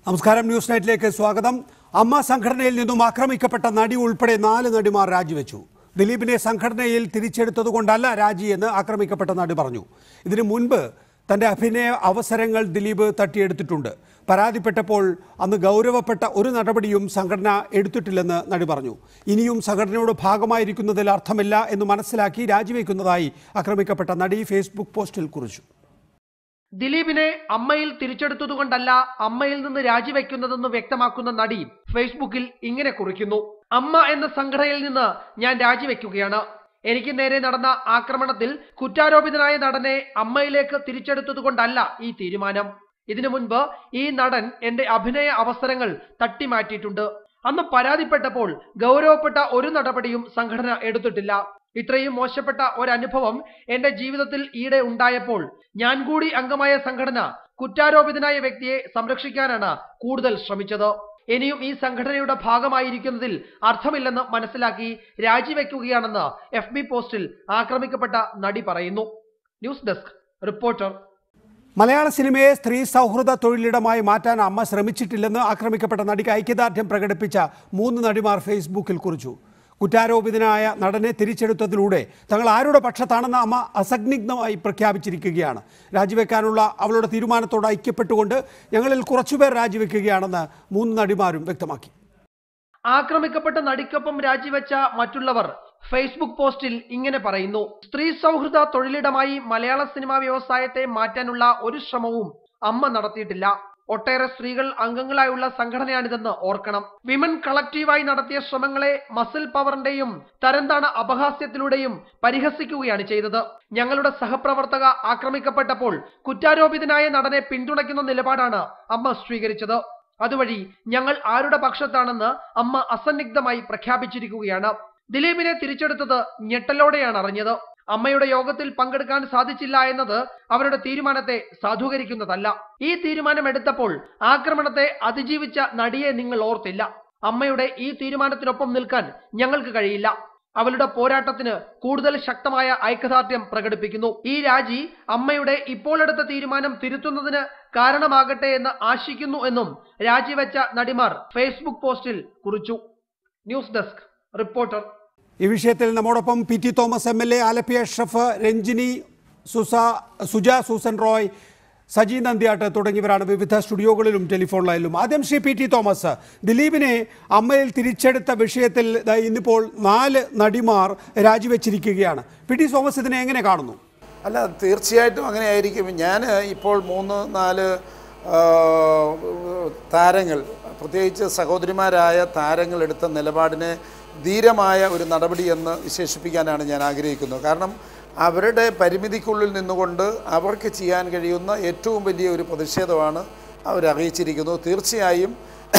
നമസ്കാരം ന്യൂസ് നൈറ്റിലേക്ക് സ്വാഗതം അമ്മ സംഘടനയിൽ നിന്നും ആക്രമിക്കപ്പെട്ട നടി ഉൾപ്പെടെ നാല് നടിമാർ രാജിവെച്ചു ദിലീപിനെ സംഘടനയിൽ തിരിച്ചെടുത്തതുകൊണ്ടല്ല രാജിയെന്ന് ആക്രമിക്കപ്പെട്ട നടി പറഞ്ഞു ഇതിനു മുൻപ് തന്റെ അഭിനയ അവസരങ്ങൾ ദിലീപ് തട്ടിയെടുത്തിട്ടുണ്ട് പരാതിപ്പെട്ടപ്പോൾ അന്ന് ഗൗരവപ്പെട്ട ഒരു നടപടിയും സംഘടന എടുത്തിട്ടില്ലെന്ന് നടി പറഞ്ഞു ഇനിയും സംഘടനയുടെ ഭാഗമായിരിക്കുന്നതിൽ അർത്ഥമില്ല എന്ന് മനസ്സിലാക്കി രാജിവെക്കുന്നതായി ആക്രമിക്കപ്പെട്ട നടി ഫേസ്ബുക്ക് പോസ്റ്റിൽ കുറിച്ചു ദിലീപിനെ അമ്മയിൽ തിരിച്ചെടുത്തതുകൊണ്ടല്ല അമ്മയിൽ നിന്ന് രാജിവെക്കുന്നതെന്ന് വ്യക്തമാക്കുന്ന നടി ഫേസ്ബുക്കിൽ ഇങ്ങനെ കുറിക്കുന്നു അമ്മ എന്ന സംഘടനയിൽ നിന്ന് ഞാൻ രാജിവെക്കുകയാണ് എനിക്ക് നേരെ നടന്ന ആക്രമണത്തിൽ കുറ്റാരോപിതനായ നടനെ അമ്മയിലേക്ക് തിരിച്ചെടുത്തതുകൊണ്ടല്ല ഈ തീരുമാനം ഇതിനു മുൻപ് ഈ നടൻ എന്റെ അഭിനയ അവസരങ്ങൾ തട്ടിമാറ്റിയിട്ടുണ്ട് അന്ന് പരാതിപ്പെട്ടപ്പോൾ ഗൗരവപ്പെട്ട ഒരു നടപടിയും സംഘടന എടുത്തിട്ടില്ല ഇത്രയും മോശപ്പെട്ട ഒരനുഭവം എന്റെ ജീവിതത്തിൽ ഈടെ ഉണ്ടായപ്പോൾ ഞാൻ കൂടി അംഗമായ സംഘടന കുറ്റാരോപിതനായ വ്യക്തിയെ സംരക്ഷിക്കാനാണ് കൂടുതൽ ശ്രമിച്ചത് ഇനിയും ഈ സംഘടനയുടെ ഭാഗമായിരിക്കുന്നതിൽ അർത്ഥമില്ലെന്ന് മനസ്സിലാക്കി രാജിവെക്കുകയാണെന്ന് എഫ് ബി പോസ്റ്റിൽ ആക്രമിക്കപ്പെട്ട നടി പറയുന്നു ന്യൂസ് ഡെസ്ക് റിപ്പോർട്ടർ മലയാള സിനിമയെ സ്ത്രീ സൗഹൃദ തൊഴിലിടമായി മാറ്റാൻ അമ്മ ശ്രമിച്ചിട്ടില്ലെന്ന് ആക്രമിക്കപ്പെട്ട നടിക്ക് ഐക്യദാർഢ്യം പ്രകടിപ്പിച്ച മൂന്ന് നടിമാർ ഫേസ്ബുക്കിൽ കുറിച്ചു കുറ്റാരോപിതനായ നടനെ തിരിച്ചെടുത്തതിലൂടെ തങ്ങൾ ആരുടെ പക്ഷത്താണെന്ന് അമ്മ അസഗ്നിഗ്ധമായി പ്രഖ്യാപിച്ചിരിക്കുകയാണ് രാജിവെക്കാനുള്ള അവളുടെ തീരുമാനത്തോട് ഐക്യപ്പെട്ടുകൊണ്ട് ഞങ്ങളിൽ കുറച്ചുപേർ രാജിവെക്കുകയാണെന്ന് മൂന്ന് നടിമാരും വ്യക്തമാക്കി ആക്രമിക്കപ്പെട്ട നടിക്കൊപ്പം രാജിവെച്ച മറ്റുള്ളവർ ഫേസ്ബുക്ക് പോസ്റ്റിൽ ഇങ്ങനെ പറയുന്നു സ്ത്രീ സൗഹൃദ തൊഴിലിടമായി മലയാള സിനിമാ വ്യവസായത്തെ മാറ്റാനുള്ള ഒരു ശ്രമവും അമ്മ നടത്തിയിട്ടില്ല ഒട്ടേറെ സ്ത്രീകൾ അംഗങ്ങളായുള്ള സംഘടനയാണിതെന്ന് ഓർക്കണം വിമൻ കളക്റ്റീവായി നടത്തിയ ശ്രമങ്ങളെ മസിൽ പവറിന്റെയും തരംതാണ അപഹാസ്യത്തിലൂടെയും പരിഹസിക്കുകയാണ് ചെയ്തത് ഞങ്ങളുടെ സഹപ്രവർത്തക ആക്രമിക്കപ്പെട്ടപ്പോൾ കുറ്റാരോപിതനായ നടനെ പിന്തുണയ്ക്കുന്ന നിലപാടാണ് അമ്മ സ്വീകരിച്ചത് അതുവഴി ഞങ്ങൾ ആരുടെ പക്ഷത്താണെന്ന് അമ്മ അസന്നിഗ്ധമായി പ്രഖ്യാപിച്ചിരിക്കുകയാണ് ദിലീപിനെ തിരിച്ചെടുത്തത് ഞെട്ടലോടെയാണ് അറിഞ്ഞത് അമ്മയുടെ യോഗത്തിൽ പങ്കെടുക്കാൻ സാധിച്ചില്ല എന്നത് അവരുടെ തീരുമാനത്തെ സാധൂകരിക്കുന്നതല്ല ഈ തീരുമാനം എടുത്തപ്പോൾ ആക്രമണത്തെ അതിജീവിച്ച നടിയെ നിങ്ങൾ ഓർത്തില്ല അമ്മയുടെ ഈ തീരുമാനത്തിനൊപ്പം നിൽക്കാൻ ഞങ്ങൾക്ക് കഴിയില്ല അവളുടെ പോരാട്ടത്തിന് കൂടുതൽ ശക്തമായ ഐക്യദാർഢ്യം പ്രകടിപ്പിക്കുന്നു ഈ രാജി അമ്മയുടെ ഇപ്പോൾ എടുത്ത തീരുമാനം തിരുത്തുന്നതിന് കാരണമാകട്ടെ എന്ന് ആശിക്കുന്നു എന്നും രാജിവെച്ച നടിമാർ ഫേസ്ബുക്ക് പോസ്റ്റിൽ കുറിച്ചു ന്യൂസ് ഡെസ്ക് റിപ്പോർട്ടർ ഈ വിഷയത്തിൽ നമ്മോടൊപ്പം P T Thomas M L A Alleppey Ashraf Ranjini സുസ സുജ സൂസൻ റോയ് സജി നന്ദിയാട്ട് തുടങ്ങിയവരാണ് വിവിധ സ്റ്റുഡിയോകളിലും ടെലിഫോൺ ലൈനിലും ആദ്യം ശ്രീ പി ടി തോമസ് ദിലീപിനെ അമ്മയിൽ തിരിച്ചെടുത്ത വിഷയത്തിൽ ദാ ഇന്നിപ്പോൾ നാല് നടിമാർ രാജിവെച്ചിരിക്കുകയാണ് പി ടി തോമസ് ഇതിനെ എങ്ങനെ കാണുന്നു അല്ല തീർച്ചയായിട്ടും അങ്ങനെ ആയിരിക്കും ഞാൻ ഇപ്പോൾ മൂന്ന് നാല് ആ, താരങ്ങൾ പ്രത്യേകിച്ച് സഹോദരിമാരായ താരങ്ങൾ എടുത്ത നിലപാടിനെ ധീരമായ ഒരു നടപടി എന്ന് വിശേഷിപ്പിക്കാനാണ് ഞാൻ ആഗ്രഹിക്കുന്നത് കാരണം അവരുടെ പരിമിതിക്കുള്ളിൽ നിന്നുകൊണ്ട് അവർക്ക് ചെയ്യാൻ കഴിയുന്ന ഏറ്റവും വലിയ ഒരു പ്രതിഷേധമാണ് അവരറിയിച്ചിരിക്കുന്നത് തീർച്ചയായും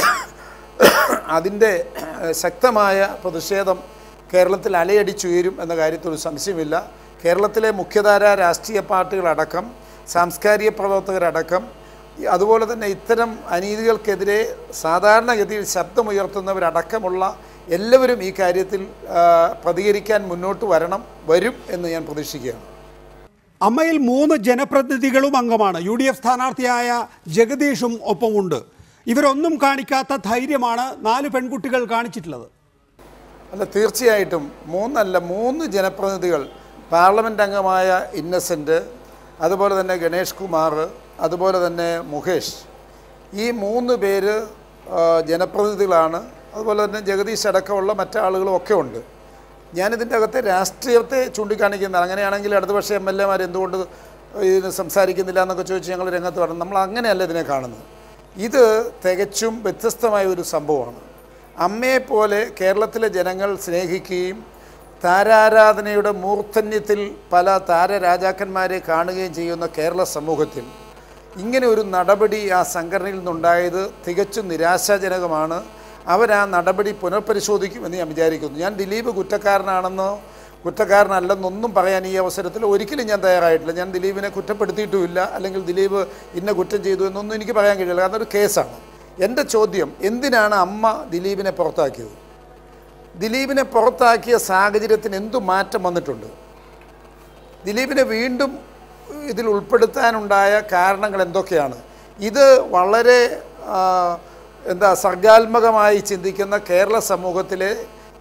അതിൻ്റെ ശക്തമായ പ്രതിഷേധം കേരളത്തിൽ അലയടിച്ചുയരും എന്ന കാര്യത്തിൽ ഒരു സംശയമില്ല കേരളത്തിലെ മുഖ്യധാര രാഷ്ട്രീയ പാർട്ടികളടക്കം സാംസ്കാരിക പ്രവർത്തകരടക്കം ഈ അതുപോലെ തന്നെ ഇത്തരം അനീതികൾക്കെതിരെ സാധാരണഗതിയിൽ ശബ്ദമുയർത്തുന്നവരടക്കമുള്ള എല്ലാവരും ഈ കാര്യത്തിൽ ആ, പ്രതികരിക്കാൻ മുന്നോട്ട് വരണം വരും എന്ന് ഞാൻ പ്രതീക്ഷിക്കുകയാണ് അമ്മയിൽ മൂന്ന് ജനപ്രതിനിധികളും അംഗമാണ് യു ഡി എഫ് സ്ഥാനാർത്ഥിയായ ജഗദീഷും ഒപ്പമുണ്ട് ഇവരൊന്നും കാണിക്കാത്ത ധൈര്യമാണ് നാല് പെൺകുട്ടികൾ കാണിച്ചിട്ടുള്ളത് അല്ല തീർച്ചയായിട്ടും മൂന്നല്ല മൂന്ന് ജനപ്രതിനിധികൾ പാർലമെൻറ്റ് അംഗമായ ഇന്നസെൻ്റ് അതുപോലെ തന്നെ ഗണേഷ് കുമാർ അതുപോലെ തന്നെ മുകേഷ് ഈ മൂന്ന് പേര് ആ, ജനപ്രതിനിധികളാണ് അതുപോലെ തന്നെ ജഗദീഷ് അടക്കമുള്ള മറ്റാളുകളും ഒക്കെ ഉണ്ട് ഞാനിതിൻ്റെ അകത്തെ രാഷ്ട്രീയത്തെ ചൂണ്ടിക്കാണിക്കുന്നത് അങ്ങനെയാണെങ്കിൽ ഇടതുപക്ഷ എം എൽ എമാർ എന്തുകൊണ്ട് ഇതിന് സംസാരിക്കുന്നില്ല എന്നൊക്കെ ചോദിച്ച് ഞങ്ങൾ രംഗത്ത് പറഞ്ഞു നമ്മൾ അങ്ങനെയല്ല ഇതിനെ കാണുന്നത് ഇത് തികച്ചും വ്യത്യസ്തമായ ഒരു സംഭവമാണ് അമ്മയെപ്പോലെ കേരളത്തിലെ ജനങ്ങൾ സ്നേഹിക്കുകയും താരാരാധനയുടെ മൂർധന്യത്തിൽ പല താരരാജാക്കന്മാരെ കാണുകയും ചെയ്യുന്ന കേരള സമൂഹത്തിൽ ഇങ്ങനെ ഒരു നടപടി ആ സംഘടനയിൽ നിന്നുണ്ടായത് തികച്ചും നിരാശാജനകമാണ് അവർ ആ നടപടി പുനഃപരിശോധിക്കുമെന്ന് ഞാൻ വിചാരിക്കുന്നു ഞാൻ ദിലീപ് കുറ്റക്കാരനാണെന്നോ കുറ്റക്കാരനല്ലെന്നൊന്നും പറയാൻ ഈ അവസരത്തിൽ ഒരിക്കലും ഞാൻ തയ്യാറായിട്ടില്ല ഞാൻ ദിലീപിനെ കുറ്റപ്പെടുത്തിയിട്ടുമില്ല അല്ലെങ്കിൽ ദിലീപ് ഇന്ന കുറ്റം ചെയ്തു എന്നൊന്നും എനിക്ക് പറയാൻ കഴിയില്ല കാരണം ഒരു കേസാണ് എൻ്റെ ചോദ്യം എന്തിനാണ് അമ്മ ദിലീപിനെ പുറത്താക്കിയത് ദിലീപിനെ പുറത്താക്കിയ സാഹചര്യത്തിന് എന്തു മാറ്റം വന്നിട്ടുണ്ട് ദിലീപിനെ വീണ്ടും ഇതിൽ ഉൾപ്പെടുത്താനുണ്ടായ കാരണങ്ങൾ എന്തൊക്കെയാണ് ഇത് വളരെ ആ, എന്താ സർഗാത്മകമായി ചിന്തിക്കുന്ന കേരള സമൂഹത്തിലെ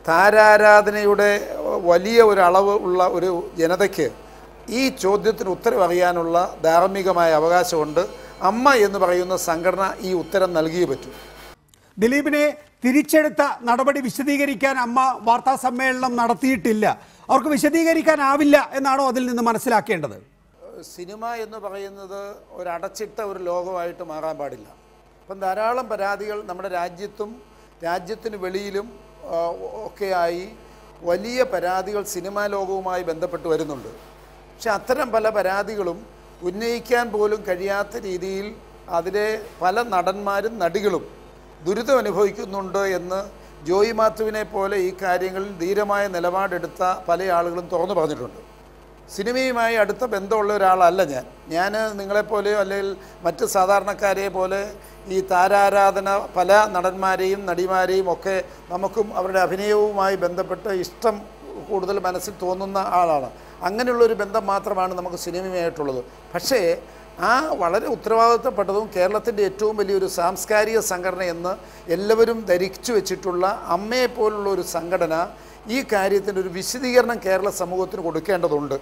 താരാരാധനയുടെ വലിയ ഒരു അളവ് ഉള്ള ഒരു ജനതയ്ക്ക് ഈ ചോദ്യത്തിന് ഉത്തരം അറിയാനുള്ള ധാർമ്മികമായ അവകാശമുണ്ട് അമ്മ എന്ന് പറയുന്ന സംഘടന ഈ ഉത്തരം നൽകിയേ പറ്റൂ ദിലീപിനെ തിരിച്ചെടുത്ത നടപടി വിശദീകരിക്കാൻ അമ്മ വാർത്താ സമ്മേളനം നടത്തിയിട്ടില്ല അവർക്ക് വിശദീകരിക്കാനാവില്ല എന്നാണോ അതിൽ നിന്ന് മനസ്സിലാക്കേണ്ടത് സിനിമ എന്ന് പറയുന്നത് ഒരു അടച്ചിട്ട ഒരു ലോകമായിട്ട് മാറാൻ പാടില്ല അപ്പം ധാരാളം പരാതികൾ നമ്മുടെ രാജ്യത്തും രാജ്യത്തിന് വെളിയിലും ആ, ഒക്കെയായി വലിയ പരാതികൾ സിനിമാ ലോകവുമായി ബന്ധപ്പെട്ട് വരുന്നുണ്ട് പക്ഷെ അത്തരം പല പരാതികളും ഉന്നയിക്കാൻ പോലും കഴിയാത്ത രീതിയിൽ അതിലെ പല നടന്മാരും നടികളും ദുരിതം അനുഭവിക്കുന്നുണ്ട് എന്ന് ജോയി മാത്യുവിനെ പോലെ ഈ കാര്യങ്ങളിൽ ധീരമായ നിലപാടെടുത്ത പല ആളുകളും തുറന്നു പറഞ്ഞിട്ടുണ്ട് സിനിമയുമായി അടുത്ത ബന്ധമുള്ള ഒരാളല്ല ഞാൻ ഞാൻ നിങ്ങളെപ്പോലെയോ അല്ലെങ്കിൽ മറ്റ് സാധാരണക്കാരെ പോലെ ഈ താരാരാധന പല നടന്മാരെയും നടിമാരെയും ഒക്കെ നമുക്കും അവരുടെ അഭിനയവുമായി ബന്ധപ്പെട്ട് ഇഷ്ടം കൂടുതൽ മനസ്സിൽ തോന്നുന്ന ആളാണ് അങ്ങനെയുള്ളൊരു ബന്ധം മാത്രമാണ് നമുക്ക് സിനിമയുമായിട്ടുള്ളത് പക്ഷേ ആ വളരെ ഉത്തരവാദിത്തപ്പെട്ടതും കേരളത്തിൻ്റെ ഏറ്റവും വലിയൊരു സാംസ്കാരിക സംഘടന എന്ന് എല്ലാവരും ധരിച്ചു വെച്ചിട്ടുള്ള അമ്മയെപ്പോലുള്ള ഒരു സംഘടന ഈ കാര്യത്തിൻ്റെ ഒരു വിശദീകരണം കേരള സമൂഹത്തിന് കൊടുക്കേണ്ടതുണ്ട്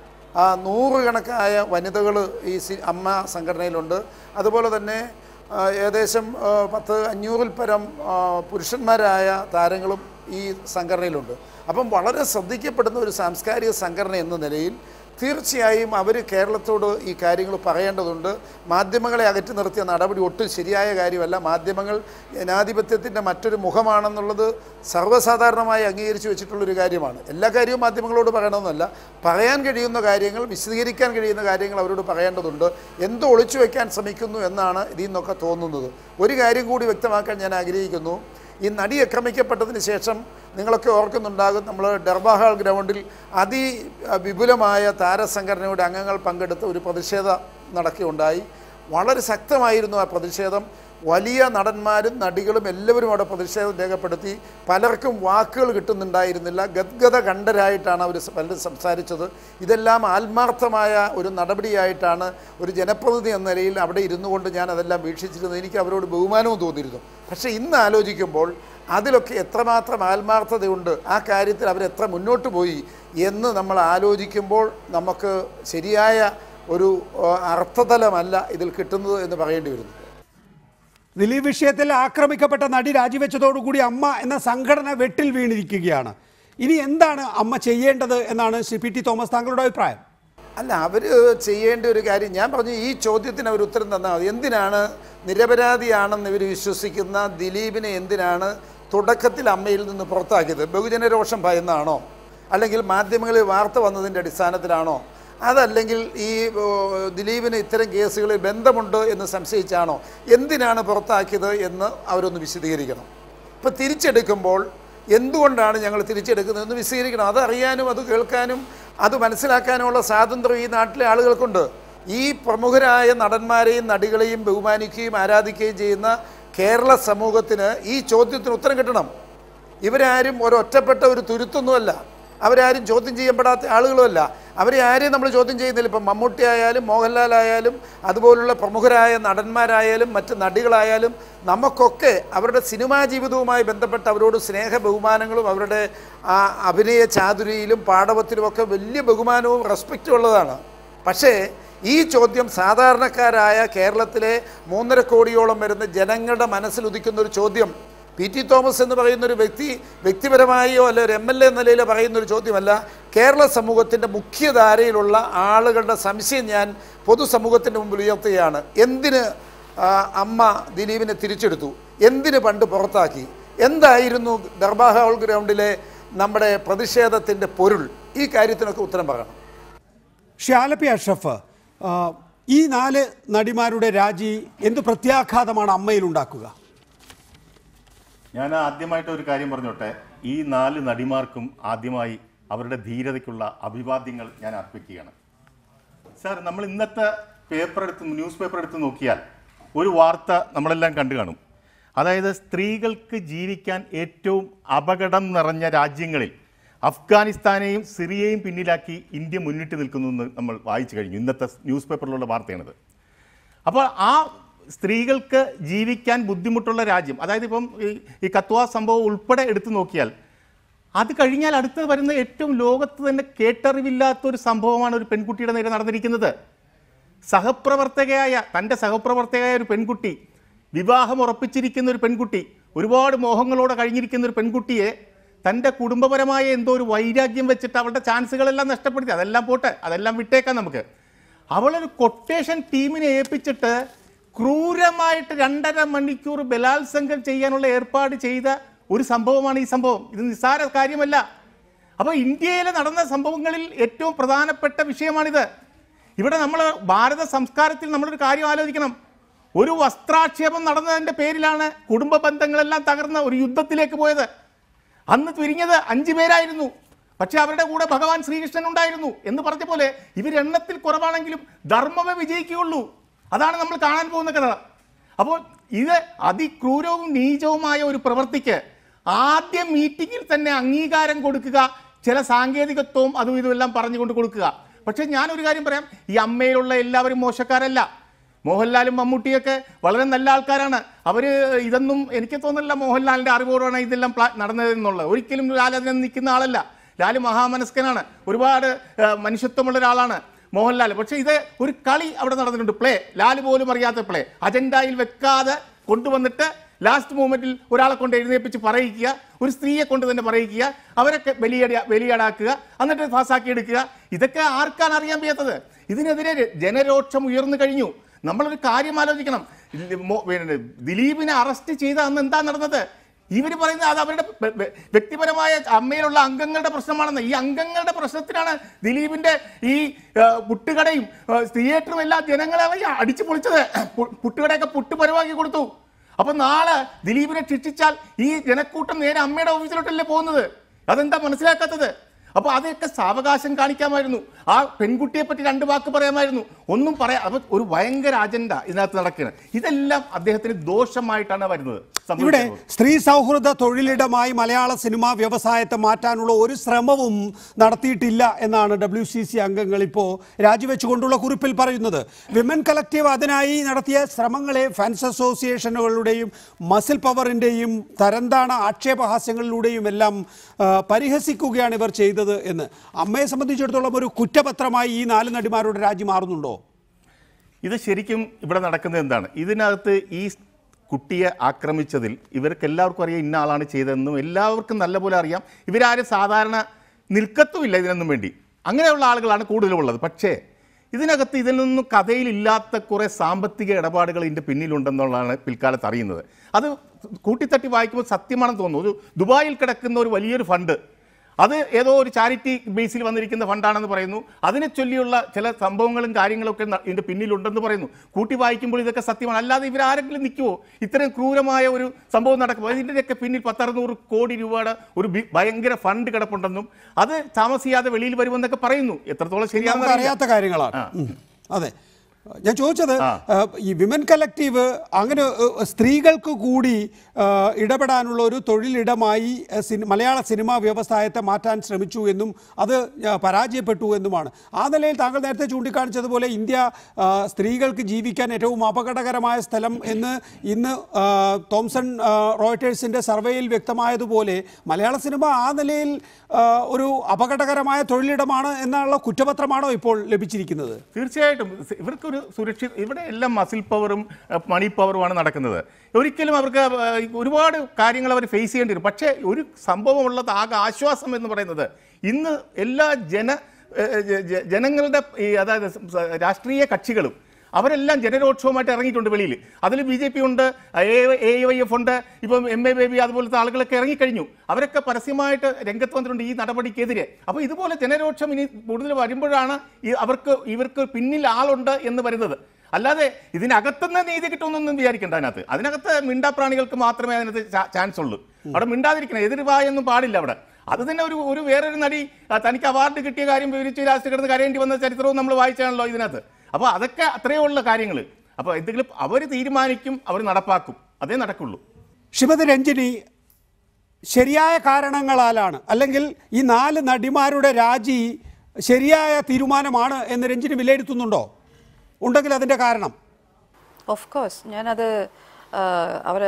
ആ നൂറുകണക്കായ വനിതകൾ ഈ സി അമ്മ സംഘടനയിലുണ്ട് അതുപോലെ തന്നെ ആ, ഏകദേശം ആ, പത്ത് അഞ്ഞൂറിൽ പരം ആ, പുരുഷന്മാരായ താരങ്ങളും ഈ സംഘടനയിലുണ്ട് അപ്പം വളരെ ശ്രദ്ധിക്കപ്പെടുന്ന ഒരു സാംസ്കാരിക സംഘടന എന്ന നിലയിൽ തീർച്ചയായും അവർ കേരളത്തോട് ഈ കാര്യങ്ങൾ പറയേണ്ടതുണ്ട് മാധ്യമങ്ങളെ അകറ്റി നിർത്തിയ നടപടി ഒട്ടും ശരിയായ കാര്യമല്ല മാധ്യമങ്ങൾ ജനാധിപത്യത്തിൻ്റെ മറ്റൊരു മുഖമാണെന്നുള്ളത് സർവ്വസാധാരണമായി അംഗീകരിച്ചു വെച്ചിട്ടുള്ളൊരു കാര്യമാണ് എല്ലാ കാര്യവും മാധ്യമങ്ങളോട് പറയണമെന്നല്ല പറയാൻ കഴിയുന്ന കാര്യങ്ങൾ വിശദീകരിക്കാൻ കഴിയുന്ന കാര്യങ്ങൾ അവരോട് പറയേണ്ടതുണ്ട് എന്തോ ഒളിച്ചു വയ്ക്കാൻ ശ്രമിക്കുന്നു എന്നാണ് ഇതിൽ നിന്നൊക്കെ തോന്നുന്നത് ഒരു കാര്യം കൂടി വ്യക്തമാക്കാൻ ഞാൻ ആഗ്രഹിക്കുന്നു ഈ നടി ആക്രമിക്കപ്പെട്ടതിന് ശേഷം നിങ്ങളൊക്കെ ഓർക്കുന്നുണ്ടാകും നമ്മൾ ഡർബാഹാൾ ഗ്രൗണ്ടിൽ അതി അഹ്, വിപുലമായ താരസംഘടനയുടെ അംഗങ്ങൾ പങ്കെടുത്ത ഒരു പ്രതിഷേധം നടക്കുകയുണ്ടായി വളരെ ശക്തമായിരുന്നു ആ പ്രതിഷേധം വലിയ നടന്മാരും നടികളും എല്ലാവരും അവിടെ പ്രതിഷേധം രേഖപ്പെടുത്തി പലർക്കും വാക്കുകൾ കിട്ടുന്നുണ്ടായിരുന്നില്ല ഗദ്ഗത കണ്ടരായിട്ടാണ് അവർ പലരും സംസാരിച്ചത് ഇതെല്ലാം ആത്മാർത്ഥമായ ഒരു നടപടിയായിട്ടാണ് ഒരു ജനപ്രതിനിധി എന്ന നിലയിൽ അവിടെ ഇരുന്നു കൊണ്ട് ഞാൻ അതെല്ലാം വീക്ഷിച്ചിരുന്നത് എനിക്ക് അവരോട് ബഹുമാനവും തോന്നിയിരുന്നു പക്ഷേ ഇന്ന് ആലോചിക്കുമ്പോൾ അതിലൊക്കെ എത്രമാത്രം ആത്മാർത്ഥതയുണ്ട് ആ കാര്യത്തിൽ അവരെത്ര മുന്നോട്ട് പോയി എന്ന് നമ്മൾ ആലോചിക്കുമ്പോൾ നമുക്ക് ശരിയായ ഒരു ആ, അർത്ഥതലമല്ല ഇതിൽ കിട്ടുന്നത് എന്ന് പറയേണ്ടി വരുന്നു ദിലീപ് വിഷയത്തിൽ ആക്രമിക്കപ്പെട്ട നടി രാജിവെച്ചതോടുകൂടി അമ്മ എന്ന സംഘടന വെട്ടിൽ വീണിരിക്കുകയാണ് ഇനി എന്താണ് അമ്മ ചെയ്യേണ്ടത് എന്നാണ് ശ്രീ പി ടി തോമസ് താങ്കളുടെ അഭിപ്രായം അല്ല അവർ ചെയ്യേണ്ട ഒരു കാര്യം ഞാൻ പറഞ്ഞു ഈ ചോദ്യത്തിന് അവർ ഉത്തരം തന്നാൽ മതി എന്തിനാണ് നിരപരാധിയാണെന്ന് ഇവർ വിശ്വസിക്കുന്ന ദിലീപിനെ എന്തിനാണ് തുടക്കത്തിൽ അമ്മയിൽ നിന്ന് പുറത്താക്കിയത് ബഹുജനരോഷം ഭയന്നാണോ അല്ലെങ്കിൽ മാധ്യമങ്ങളിൽ വാർത്ത വന്നതിൻ്റെ അടിസ്ഥാനത്തിലാണോ അതല്ലെങ്കിൽ ഈ ഓ, ദിലീപിന് ഇത്തരം കേസുകളിൽ ബന്ധമുണ്ട് എന്ന് സംശയിച്ചാണോ എന്തിനാണ് പുറത്താക്കിയത് എന്ന് അവരൊന്ന് വിശദീകരിക്കണം ഇപ്പോൾ തിരിച്ചെടുക്കുമ്പോൾ എന്തുകൊണ്ടാണ് ഞങ്ങൾ തിരിച്ചെടുക്കുന്നതെന്ന് വിശദീകരിക്കണം അതറിയാനും അത് കേൾക്കാനും അത് മനസ്സിലാക്കാനുമുള്ള സ്വാതന്ത്ര്യം ഈ നാട്ടിലെ ആളുകൾക്കുണ്ട് ഈ പ്രമുഖരായ നടന്മാരെയും നടികളെയും ബഹുമാനിക്കുകയും ആരാധിക്കുകയും ചെയ്യുന്ന കേരള സമൂഹത്തിന് ഈ ചോദ്യത്തിന് ഉത്തരം കിട്ടണം ഇവരാരും ഒരൊറ്റപ്പെട്ട ഒരു തുരുത്തൊന്നുമല്ല അവരാരും ചോദ്യം ചെയ്യപ്പെടാത്ത ആളുകളുമല്ല അവരെ ആരെയും നമ്മൾ ചോദ്യം ചെയ്യുന്നില്ല ഇപ്പം മമ്മൂട്ടി ആയാലും മോഹൻലാൽ ആയാലും അതുപോലുള്ള പ്രമുഖരായ നടന്മാരായാലും മറ്റ് നടികളായാലും നമുക്കൊക്കെ അവരുടെ സിനിമാ ജീവിതവുമായി ബന്ധപ്പെട്ട് അവരോട് സ്നേഹ ബഹുമാനങ്ങളും അവരുടെ ആ അഭിനയ ചാതുരിയിലും പാടവത്തിലുമൊക്കെ വലിയ ബഹുമാനവും റെസ്പെക്റ്റും ഉള്ളതാണ് പക്ഷേ ഈ ചോദ്യം സാധാരണക്കാരായ കേരളത്തിലെ മൂന്നര കോടിയോളം വരുന്ന ജനങ്ങളുടെ മനസ്സിൽ ഉദിക്കുന്ന ഒരു ചോദ്യം പി ടി തോമസ് എന്ന് പറയുന്ന ഒരു വ്യക്തി വ്യക്തിപരമായോ അല്ല ഒരു എം എൽ എ നിലയിലോ പറയുന്ന ഒരു ചോദ്യമല്ല കേരള സമൂഹത്തിൻ്റെ മുഖ്യധാരയിലുള്ള ആളുകളുടെ സംശയം ഞാൻ പൊതുസമൂഹത്തിൻ്റെ മുമ്പിൽ ഉയർത്തുകയാണ് എന്തിന് ആ, അമ്മ ദിലീപിനെ തിരിച്ചെടുത്തു എന്തിന് പണ്ട് പുറത്താക്കി എന്തായിരുന്നു ദർബാ ഹാൾ ഗ്രൗണ്ടിലെ നമ്മുടെ പ്രതിഷേധത്തിൻ്റെ പൊരുൾ ഈ കാര്യത്തിനൊക്കെ ഉത്തരം പറയണം ഷാലപ്പി അഷ്റഫ് ആ, ഈ നാല് നടിമാരുടെ രാജി എന്ത് പ്രത്യാഘാതമാണ് അമ്മയിൽ ഉണ്ടാക്കുക ഞാൻ ആദ്യമായിട്ട് ഒരു കാര്യം പറഞ്ഞോട്ടെ ഈ നാല് നടിമാർക്കും ആദ്യമായി അവരുടെ ധീരതയ്ക്കുള്ള അഭിവാദ്യങ്ങൾ ഞാൻ അർപ്പിക്കുകയാണ് സാർ നമ്മൾ ഇന്നത്തെ പേപ്പർ എടുത്ത് ന്യൂസ് പേപ്പർ എടുത്ത് നോക്കിയാൽ ഒരു വാർത്ത നമ്മളെല്ലാം കണ്ടു കാണും അതായത് സ്ത്രീകൾക്ക് ജീവിക്കാൻ ഏറ്റവും അപകടം നിറഞ്ഞ രാജ്യങ്ങളിൽ അഫ്ഗാനിസ്ഥാനെയും സിറിയയും പിന്നിലാക്കി ഇന്ത്യ മുന്നിട്ട് നിൽക്കുന്നു എന്ന് നമ്മൾ വായിച്ചു കഴിഞ്ഞു ഇന്നത്തെ ന്യൂസ് പേപ്പറിലുള്ള വാർത്തയാണിത് അപ്പോൾ ആ സ്ത്രീകൾക്ക് ജീവിക്കാൻ ബുദ്ധിമുട്ടുള്ള രാജ്യം അതായത് ഇപ്പം ഈ- ഈ കത്വ സംഭവം ഉൾപ്പെടെ എടുത്തു നോക്കിയാൽ അത് കഴിഞ്ഞാൽ അടുത്ത് വരുന്ന ഏറ്റവും ലോകത്ത് തന്നെ കേട്ടറിവില്ലാത്ത ഒരു സംഭവമാണ് ഒരു പെൺകുട്ടിയുടെ നേരെ നടന്നിരിക്കുന്നത് സഹപ്രവർത്തകയായ തൻ്റെ സഹപ്രവർത്തകയായ ഒരു പെൺകുട്ടി വിവാഹം ഉറപ്പിച്ചിരിക്കുന്ന ഒരു പെൺകുട്ടി ഒരുപാട് മോഹങ്ങളോടെ കഴിഞ്ഞിരിക്കുന്ന ഒരു പെൺകുട്ടിയെ തൻ്റെ കുടുംബപരമായ എന്തോ ഒരു വൈരാഗ്യം വെച്ചിട്ട് അവളുടെ ചാൻസുകളെല്ലാം നഷ്ടപ്പെടുത്തി അതെല്ലാം പോട്ടെ അതെല്ലാം വിട്ടേക്കാം നമുക്ക് അവളൊരു കൊട്ടേഷൻ ടീമിനെ ഏൽപ്പിച്ചിട്ട് ക്രൂരമായിട്ട് രണ്ടര മണിക്കൂർ ബലാത്സംഗം ചെയ്യാനുള്ള ഏർപ്പാട് ചെയ്ത ഒരു സംഭവമാണ് ഈ സംഭവം ഇത് നിസ്സാര കാര്യമല്ല അപ്പോൾ ഇന്ത്യയിൽ നടന്ന സംഭവങ്ങളിൽ ഏറ്റവും പ്രധാനപ്പെട്ട വിഷയമാണിത് ഇവിടെ നമ്മൾ ഭാരത സംസ്കാരത്തിൽ നമ്മളൊരു കാര്യം ആലോചിക്കണം ഒരു വസ്ത്രാക്ഷേപം നടന്നതിൻ്റെ പേരിലാണ് കുടുംബ ബന്ധങ്ങളെല്ലാം തകർന്ന ഒരു യുദ്ധത്തിലേക്ക് പോയത് അന്ന് പിരിഞ്ഞത് അഞ്ചു പേരായിരുന്നു പക്ഷെ അവരുടെ കൂടെ ഭഗവാൻ ശ്രീകൃഷ്ണൻ ഉണ്ടായിരുന്നു എന്ന് പറഞ്ഞ പോലെ ഇവരെണ്ണത്തിൽ കുറവാണെങ്കിലും ധർമ്മമേ വിജയിക്കുകയുള്ളൂ അതാണ് നമ്മൾ കാണാൻ പോകുന്ന കഥ അപ്പോൾ ഇത് അതിക്രൂരവും നീചവുമായ ഒരു പ്രവൃത്തിക്ക് ആദ്യ മീറ്റിങ്ങിൽ തന്നെ അംഗീകാരം കൊടുക്കുക ചില സാങ്കേതികത്വവും അതും ഇതും എല്ലാം പറഞ്ഞുകൊണ്ട് കൊടുക്കുക പക്ഷേ ഞാനൊരു കാര്യം പറയാം ഈ അമ്മയിലുള്ള എല്ലാവരും മോശക്കാരല്ല മോഹൻലാലും മമ്മൂട്ടിയൊക്കെ വളരെ നല്ല ആൾക്കാരാണ് അവർ ഇതൊന്നും എനിക്ക് തോന്നുന്നില്ല മോഹൻലാലിൻ്റെ അറിവോടാണ് ഇതെല്ലാം പ്ലാ നടന്നതെന്നുള്ളത് ഒരിക്കലും ലാൽ അതിനെ നിൽക്കുന്ന ആളല്ല ലാൽ മഹാമനസ്കനാണ് ഒരുപാട് ആ, മനുഷ്യത്വമുള്ള ഒരാളാണ് മോഹൻലാൽ പക്ഷേ ഇത് ഒരു കളി അവിടെ നടന്നിട്ടുണ്ട് പ്ലേ ലാൽ പോലും അറിയാത്ത പ്ലേ അജണ്ടയിൽ വെക്കാതെ കൊണ്ടുവന്നിട്ട് ലാസ്റ്റ് മൂമെന്റിൽ ഒരാളെ കൊണ്ട് എഴുന്നേൽപ്പിച്ച് പറയിക്കുക ഒരു സ്ത്രീയെ കൊണ്ട് തന്നെ പറയിക്കുക അവരൊക്കെ ബലിയട ബലിയടാക്കുക എന്നിട്ട് പാസ്സാക്കി എടുക്കുക ഇതൊക്കെ ആർക്കാണ് അറിയാൻ വയ്യാത്തത് ഇതിനെതിരെ ജനരോക്ഷം ഉയർന്നു കഴിഞ്ഞു നമ്മളൊരു കാര്യം ആലോചിക്കണം ഇല്ല, മോ- പിന്നെ ദിലീപിനെ അറസ്റ്റ് ചെയ്ത അന്ന് എന്താ നടന്നത് ഇവർ പറയുന്നത് അത് അവരുടെ വ്യ- വ്യ- വ്യക്തിപരമായ അമ്മയിലുള്ള അംഗങ്ങളുടെ പ്രശ്നമാണെന്ന് ഈ അംഗങ്ങളുടെ പ്രശ്നത്തിനാണ് ദിലീപിന്റെ ഈ ആ, പുട്ടുകടയും ആ, തിയേറ്ററും എല്ലാം ജനങ്ങളെ അവര് അടിച്ചു പൊളിച്ചത് പു- പുട്ടുകടയൊക്കെ പുട്ട് പരവാക്കി കൊടുത്തു അപ്പൊ നാളെ ദിലീപിനെ ശിക്ഷിച്ചാൽ ഈ ജനക്കൂട്ടം നേരെ അമ്മയുടെ ഓഫീസിലോട്ടല്ലേ പോകുന്നത് അതെന്താ മനസ്സിലാക്കാത്തത് അപ്പൊ അതൊക്കെ സാവകാശം കാണിക്കാമായിരുന്നു ആ പെൺകുട്ടിയെ പറ്റി രണ്ട് വാക്ക് പറയാമായിരുന്നു ഒന്നും പറയാ അപ്പൊ ഒരു ഭയങ്കര അജണ്ട ഇതിനകത്ത് നടക്കുന്നത് ഇതെല്ലാം അദ്ദേഹത്തിന് ദോഷമായിട്ടാണ് വരുന്നത് ഇവിടെ സംഭവിക്കുന്നത്. സ്ത്രീ സൗഹൃദ തൊഴിലിടമായി മലയാള സിനിമാ വ്യവസായത്തെ മാറ്റാനുള്ള ഒരു ശ്രമവും നടത്തിയിട്ടില്ല എന്നാണ് ഡബ്ല്യു സി സി അംഗങ്ങൾ ഇപ്പോൾ രാജിവെച്ചുകൊണ്ടുള്ള കുറിപ്പിൽ പറയുന്നത് വിമൻ കളക്റ്റീവ് അതിനായി നടത്തിയ ശ്രമങ്ങളെ ഫാൻസ് അസോസിയേഷനുകളുടെയും മസിൽ പവറിൻ്റെയും തരംതാണ ആക്ഷേപഹാസ്യങ്ങളിലൂടെയും എല്ലാം ആ, പരിഹസിക്കുകയാണ് ഇവർ ചെയ്തത് എന്ന് അമ്മയെ സംബന്ധിച്ചിടത്തോളം ഒരു കുറ്റപത്രമായി ഈ നാല് നടിമാരുടെ രാജി മാറുന്നുണ്ടോ ഇത് ശരിക്കും ഇവിടെ നടക്കുന്നത് എന്താണ് ഇതിനകത്ത് ഈ കുട്ടിയെ ആക്രമിച്ചതിൽ ഇവർക്ക് എല്ലാവർക്കും അറിയാം ഇന്ന ആളാണ് ചെയ്തതെന്നും എല്ലാവർക്കും നല്ലപോലെ അറിയാം ഇവരാരും സാധാരണ നിൽക്കത്തുമില്ല ഇതിനൊന്നും വേണ്ടി അങ്ങനെയുള്ള ആളുകളാണ് കൂടുതലുള്ളത് പക്ഷേ ഇതിനകത്ത് ഇതിൽ നിന്നും കഥയിലില്ലാത്ത കുറേ സാമ്പത്തിക ഇടപാടുകൾ ഇതിൻ്റെ പിന്നിലുണ്ടെന്നുള്ളതാണ് പിൽക്കാലത്ത് അറിയുന്നത് അത് കൂട്ടിത്തട്ടി വായിക്കുമ്പോൾ സത്യമാണെന്ന് തോന്നുന്നു ഒരു ദുബായിൽ കിടക്കുന്ന ഒരു വലിയൊരു ഫണ്ട് അത് ഏതോ ഒരു ചാരിറ്റി ബേസിൽ വന്നിരിക്കുന്ന ഫണ്ടാണെന്ന് പറയുന്നു അതിനെ ചൊല്ലിയുള്ള ചില സംഭവങ്ങളും കാര്യങ്ങളൊക്കെ ന- ഇതിന്റെ പിന്നിലുണ്ടെന്ന് പറയുന്നു കൂട്ടി വായിക്കുമ്പോൾ ഇതൊക്കെ സത്യമാണ് അല്ലാതെ ഇവരാരെങ്കിലും നിൽക്കുമോ ഇത്രയും ക്രൂരമായ ഒരു സംഭവം നടക്കുമോ ഇതിൻ്റെയൊക്കെ പിന്നിൽ പത്തറുന്നൂറ് കോടി രൂപയുടെ ഒരു ബി- ഭയങ്കര ഫണ്ട് കിടപ്പുണ്ടെന്നും അത് താമസിയാതെ വെളിയിൽ വരുമെന്നൊക്കെ പറയുന്നു എത്രത്തോളം നമുക്ക് ശരിയാണെന്ന് അറിയാത്ത കാര്യങ്ങളാണ് ആ. ഉം. അതെ ഞാൻ ചോദിച്ചത് ആ. ആ, ഈ വിമൻ കലക്റ്റീവ് അങ്ങനെ ഏ, സ്ത്രീകൾക്ക് കൂടി ആ, ഇടപെടാനുള്ള ഒരു തൊഴിലിടമായി ഏ, സിനി- മലയാള സിനിമാ വ്യവസായത്തെ മാറ്റാൻ ശ്രമിച്ചു എന്നും അത് ആ, പരാജയപ്പെട്ടു എന്നുമാണ് ആ നിലയിൽ താങ്കൾ നേരത്തെ ചൂണ്ടിക്കാണിച്ചതുപോലെ ഇന്ത്യ ആ, സ്ത്രീകൾക്ക് ജീവിക്കാൻ ഏറ്റവും അപകടകരമായ സ്ഥലം എന്ന് ഇന്ന് ആ, തോംസൺ ആ, റോയിട്ടേഴ്സിന്റെ സർവേയിൽ വ്യക്തമായതുപോലെ മലയാള സിനിമ ആ നിലയിൽ ആ, ഒരു അപകടകരമായ തൊഴിലിടമാണ് എന്നുള്ള കുറ്റപത്രമാണോ ഇപ്പോൾ ലഭിച്ചിരിക്കുന്നത് തീർച്ചയായിട്ടും സ് ഇവർക്കൊരു സുരക്ഷിത ഇവിടെ എല്ലാം മസിൽ പവറും അഹ് മണി പവറുമാണ് നടക്കുന്നത് ഒരിക്കലും അവർക്ക് അഹ് ഒരുപാട് കാര്യങ്ങൾ അവർ ഫേസ് ചെയ്യേണ്ടി വരും പക്ഷേ ഒരു സംഭവമുള്ളത് ആകെ ആശ്വാസം എന്ന് പറയുന്നത് ഇന്ന് എല്ലാ ജന ഏഹ് ജ- ജ- ജനങ്ങളുടെ ഈ അതായത് സ- രാഷ്ട്രീയ കക്ഷികളും അവരെല്ലാം ജനരോത്സവമായിട്ട് ഇറങ്ങിയിട്ടുണ്ട് വെളിയിൽ അതിൽ ബി ജെ പി ഉണ്ട് എ വൈ എഫ് ഉണ്ട് ഇപ്പം എം എ ബേബി അതുപോലത്തെ ആളുകളൊക്കെ ഇറങ്ങിക്കഴിഞ്ഞു അവരൊക്കെ പരസ്യമായിട്ട് രംഗത്ത് വന്നിട്ടുണ്ട് ഈ നടപടിക്കെതിരെ അപ്പോൾ ഇതുപോലെ ജനരോക്ഷം ഇനി കൂടുതൽ വരുമ്പോഴാണ് ഈ അവർക്ക് ഇവർക്ക് പിന്നിൽ ആളുണ്ട് എന്ന് വരുന്നത് അല്ലാതെ ഇതിനകത്തുനിന്ന് നീതി കിട്ടുമെന്നൊന്നും വിചാരിക്കേണ്ട അതിനകത്ത് അതിനകത്ത് മിണ്ടാപ്രാണികൾക്ക് മാത്രമേ അതിനകത്ത് ചാ- ചാൻസ് ഉള്ളൂ അവിടെ മിണ്ടാതിരിക്കണം എതിർവായൊന്നും പാടില്ല അവിടെ അത് തന്നെ ഒരു ഒരു വേറൊരു നടി ആ, തനിക്ക് അവാർഡ് കിട്ടിയ കാര്യം വിവരിച്ച് ലാസ്റ്റ് കിടന്ന് കരയേണ്ടി വന്ന ചരിത്രവും നമ്മൾ വായിച്ചാണല്ലോ ഇതിനകത്ത് അപ്പോൾ അതൊക്കെ അത്രയേ ഉള്ള കാര്യങ്ങൾ അപ്പോൾ എന്തെങ്കിലും അവർ തീരുമാനിക്കും അവർ നടപ്പാക്കും അതേ നടക്കുള്ളൂ ശ്രീമതി രഞ്ജിനി ശരിയായ കാരണങ്ങളാലാണ് അല്ലെങ്കിൽ ഈ നാല് നടിമാരുടെ രാജി ശരിയായ തീരുമാനമാണ് എന്ന് രഞ്ജിനി വിലയിരുത്തുന്നുണ്ടോ ഉണ്ടെങ്കിൽ അതിൻ്റെ കാരണം ഓഫ് കോഴ്സ് ഞാനത് അവരെ